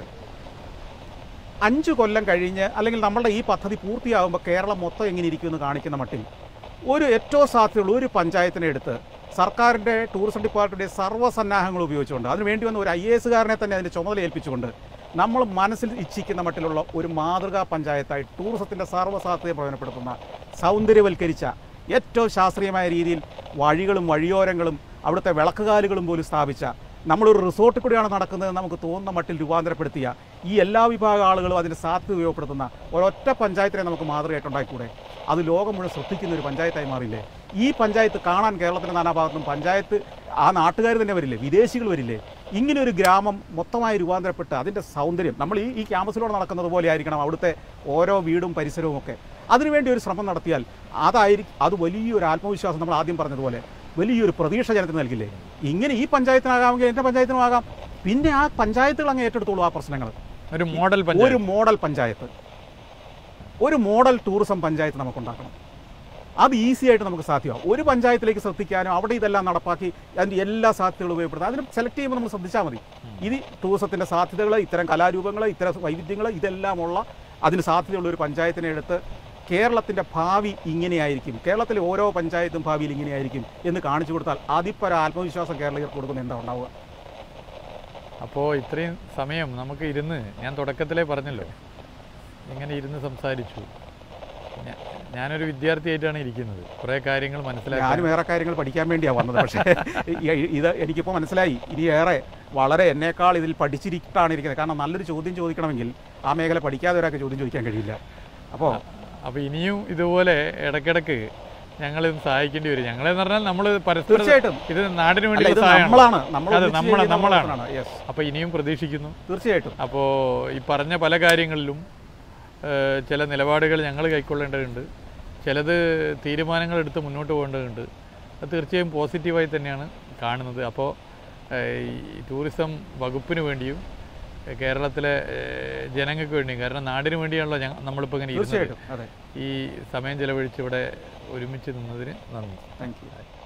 അഞ്ച് കൊല്ലം കഴിഞ്ഞ് അല്ലെങ്കിൽ നമ്മളുടെ ഈ പദ്ധതി പൂർത്തിയാകുമ്പോൾ കേരളം മൊത്തം എങ്ങനെ ഇരിക്കുമെന്ന് കാണിക്കുന്ന മട്ടിൽ ഒരു ഏറ്റവും സാധ്യതയുള്ള ഒരു പഞ്ചായത്തിനെ എടുത്ത് സർക്കാരിൻ്റെ ടൂറിസം ഡിപ്പാർട്ട്മെൻറ്റ് സർവ്വസന്നാഹങ്ങൾ ഉപയോഗിച്ചുകൊണ്ട് അതിന് വേണ്ടി വന്ന ഒരു ഐ എ എസുകാരനെ തന്നെ അതിൻ്റെ ചുമതല ഏൽപ്പിച്ചുകൊണ്ട് നമ്മൾ മനസ്സിൽ ഇച്ഛിക്കുന്ന മട്ടിലുള്ള ഒരു മാതൃകാ പഞ്ചായത്തായി ടൂറിസത്തിൻ്റെ സർവ്വസാധ്യതയെ പ്രയോജനപ്പെടുത്തുന്ന സൗന്ദര്യവൽക്കരിച്ച ഏറ്റവും ശാസ്ത്രീയമായ രീതിയിൽ വഴികളും വഴിയോരങ്ങളും അവിടുത്തെ വിളക്കുകാലുകളും പോലും സ്ഥാപിച്ച നമ്മളൊരു റിസോർട്ടിൽ കൂടിയാണ് നടക്കുന്നത് നമുക്ക് തോന്നുന്ന മട്ടിൽ രൂപാന്തരപ്പെടുത്തിയ ഈ എല്ലാ വിഭാഗം ആളുകളും അതിൻ്റെ സാധ്യത ഉപയോഗപ്പെടുത്തുന്ന ഒരൊറ്റ പഞ്ചായത്തിനെ നമുക്ക് മാതൃകയായിട്ട് ഉണ്ടായിക്കൂടെ അത് ലോകം മുഴുവൻ ശ്രദ്ധിക്കുന്ന ഒരു പഞ്ചായത്തായി മാറില്ലേ ഈ പഞ്ചായത്ത് കാണാൻ കേരളത്തിൻ്റെ നാനാഭാഗത്തും പഞ്ചായത്ത് ആ നാട്ടുകാർ തന്നെ വരില്ലേ വിദേശികൾ വരില്ലേ ഇങ്ങനെ ഒരു ഗ്രാമം മൊത്തമായി രൂപാന്തരപ്പെട്ട് അതിൻ്റെ സൗന്ദര്യം നമ്മൾ ഈ ഈ ക്യാമ്പസിലൂടെ നടക്കുന്നത് പോലെ ആയിരിക്കണം അവിടുത്തെ ഓരോ വീടും പരിസരവും ഒക്കെ അതിനുവേണ്ടി ഒരു ശ്രമം നടത്തിയാൽ അതായിരിക്കും അത് വലിയൊരു ആത്മവിശ്വാസം നമ്മൾ ആദ്യം പറഞ്ഞതുപോലെ വലിയൊരു പ്രതീക്ഷ ജനത്തിന് നൽകില്ലേ ഇങ്ങനെ ഈ പഞ്ചായത്തിനാകാമെങ്കിൽ എൻ്റെ പഞ്ചായത്തിനും ആകാം പിന്നെ ആ പഞ്ചായത്തുകൾ അങ്ങ് ഏറ്റെടുത്തോളൂ ആ പ്രശ്നങ്ങൾ ഒരു മോഡൽ ഒരു പഞ്ചായത്ത് മോഡൽ പഞ്ചായത്ത് ഒരു മോഡൽ ടൂറിസം പഞ്ചായത്ത് നമുക്കുണ്ടാക്കണം അത് ഈസി ആയിട്ട് നമുക്ക് സാധ്യമാവും ഒരു പഞ്ചായത്തിലേക്ക് ശ്രദ്ധിക്കാനും അവിടെ ഇതെല്ലാം നടപ്പാക്കി അതിൻ്റെ എല്ലാ സാധ്യതകളും ഉപയോഗപ്പെടുത്താം അതിന് സെലക്ട് ചെയ്യുമ്പോൾ നമ്മൾ ശ്രദ്ധിച്ചാൽ മതി ഇത് ടൂറിസത്തിൻ്റെ സാധ്യതകൾ ഇത്തരം കലാരൂപങ്ങൾ ഇത്തരം വൈവിധ്യങ്ങൾ ഇതെല്ലാമുള്ള അതിന് സാധ്യതയുള്ള ഒരു പഞ്ചായത്തിനെ എടുത്ത് കേരളത്തിൻ്റെ ഭാവി ഇങ്ങനെയായിരിക്കും കേരളത്തിലെ ഓരോ പഞ്ചായത്തും ഭാവിയിൽ ഇങ്ങനെയായിരിക്കും എന്ന് കാണിച്ചു കൊടുത്താൽ അതിപ്പര ആത്മവിശ്വാസം കേരളീയർക്ക് കൊടുക്കുന്ന എന്താ ഉണ്ടാവുക അപ്പോൾ ഇത്രയും സമയം നമുക്ക് ഇരുന്ന് ഞാൻ തുടക്കത്തിലേ പറഞ്ഞല്ലോ ഇങ്ങനെ ഇരുന്ന് സംസാരിച്ചു ഞാ- ഞാനൊരു വിദ്യാർത്ഥിയായിട്ടാണ് ഇരിക്കുന്നത് കുറേ കാര്യങ്ങൾ മനസ്സിലാക്കാൻ ഞാനും ഏറെ കാര്യങ്ങൾ പഠിക്കാൻ വേണ്ടിയാണ് വന്നത് പക്ഷേ ഈ- ഇത് എനിക്കിപ്പോൾ മനസ്സിലായി ഇനി ഏറെ വളരെ എന്നേക്കാൾ ഇതിൽ പഠിച്ചിരിട്ടാണ് ഇരിക്കുന്നത് കാരണം നല്ലൊരു ചോദ്യം ചോദിക്കണമെങ്കിൽ ആ മേഖല പഠിക്കാതെ ഒരാൾക്ക് ചോദ്യം ചോദിക്കാൻ കഴിയില്ല അപ്പോൾ അപ്പോൾ ഇനിയും ഇതുപോലെ ഇടയ്ക്കിടയ്ക്ക് ഞങ്ങൾ സഹായിക്കേണ്ടി വരും ഞങ്ങളെന്ന് പറഞ്ഞാൽ നമ്മൾ പരസ്പരം തീർച്ചയായിട്ടും ഇത് നാടിന് അല്ല, വേണ്ടി ഇത് സഹായമാണ് നമ്മളാണ് നമ്മൾ അതെ, ഒന്നിച്ച് നമ്മള്- ചെയ്യുന്ന നമ്മളാണ്. പ്രവർത്തനമാണ്. Yes. അപ്പോൾ ഇനിയും പ്രതീക്ഷിക്കുന്നു തീർച്ചയായിട്ടും അപ്പോൾ ഈ പറഞ്ഞ പല കാര്യങ്ങളിലും ഏഹ്, ചില നിലപാടുകൾ ഞങ്ങൾ കൈക്കൊള്ളേണ്ടതുണ്ട് ചിലത് തീരുമാനങ്ങൾ എടുത്ത് മുന്നോട്ട് പോകേണ്ടതുണ്ട് അത് തീർച്ചയായും പോസിറ്റീവായി തന്നെയാണ് കാണുന്നത് അപ്പോൾ ഏഹ്, ഈ ടൂറിസം വകുപ്പിന് വേണ്ടിയും ഏഹ്, കേരളത്തിലെ ഏഹ്, ജനങ്ങൾക്ക് വേണ്ടിയും കാരണം നാടിന് വേണ്ടിയാണല്ലോ ഞങ്ങൾ നമ്മളിപ്പോൾ ഇങ്ങനെ ഇരുന്നത് തീർച്ചയായിട്ടും അതെ ഈ സമയം ചെലവഴിച്ച് ഇവിടെ ഒരുമിച്ച് നിന്നതിന് നന്ദി താങ്ക് യു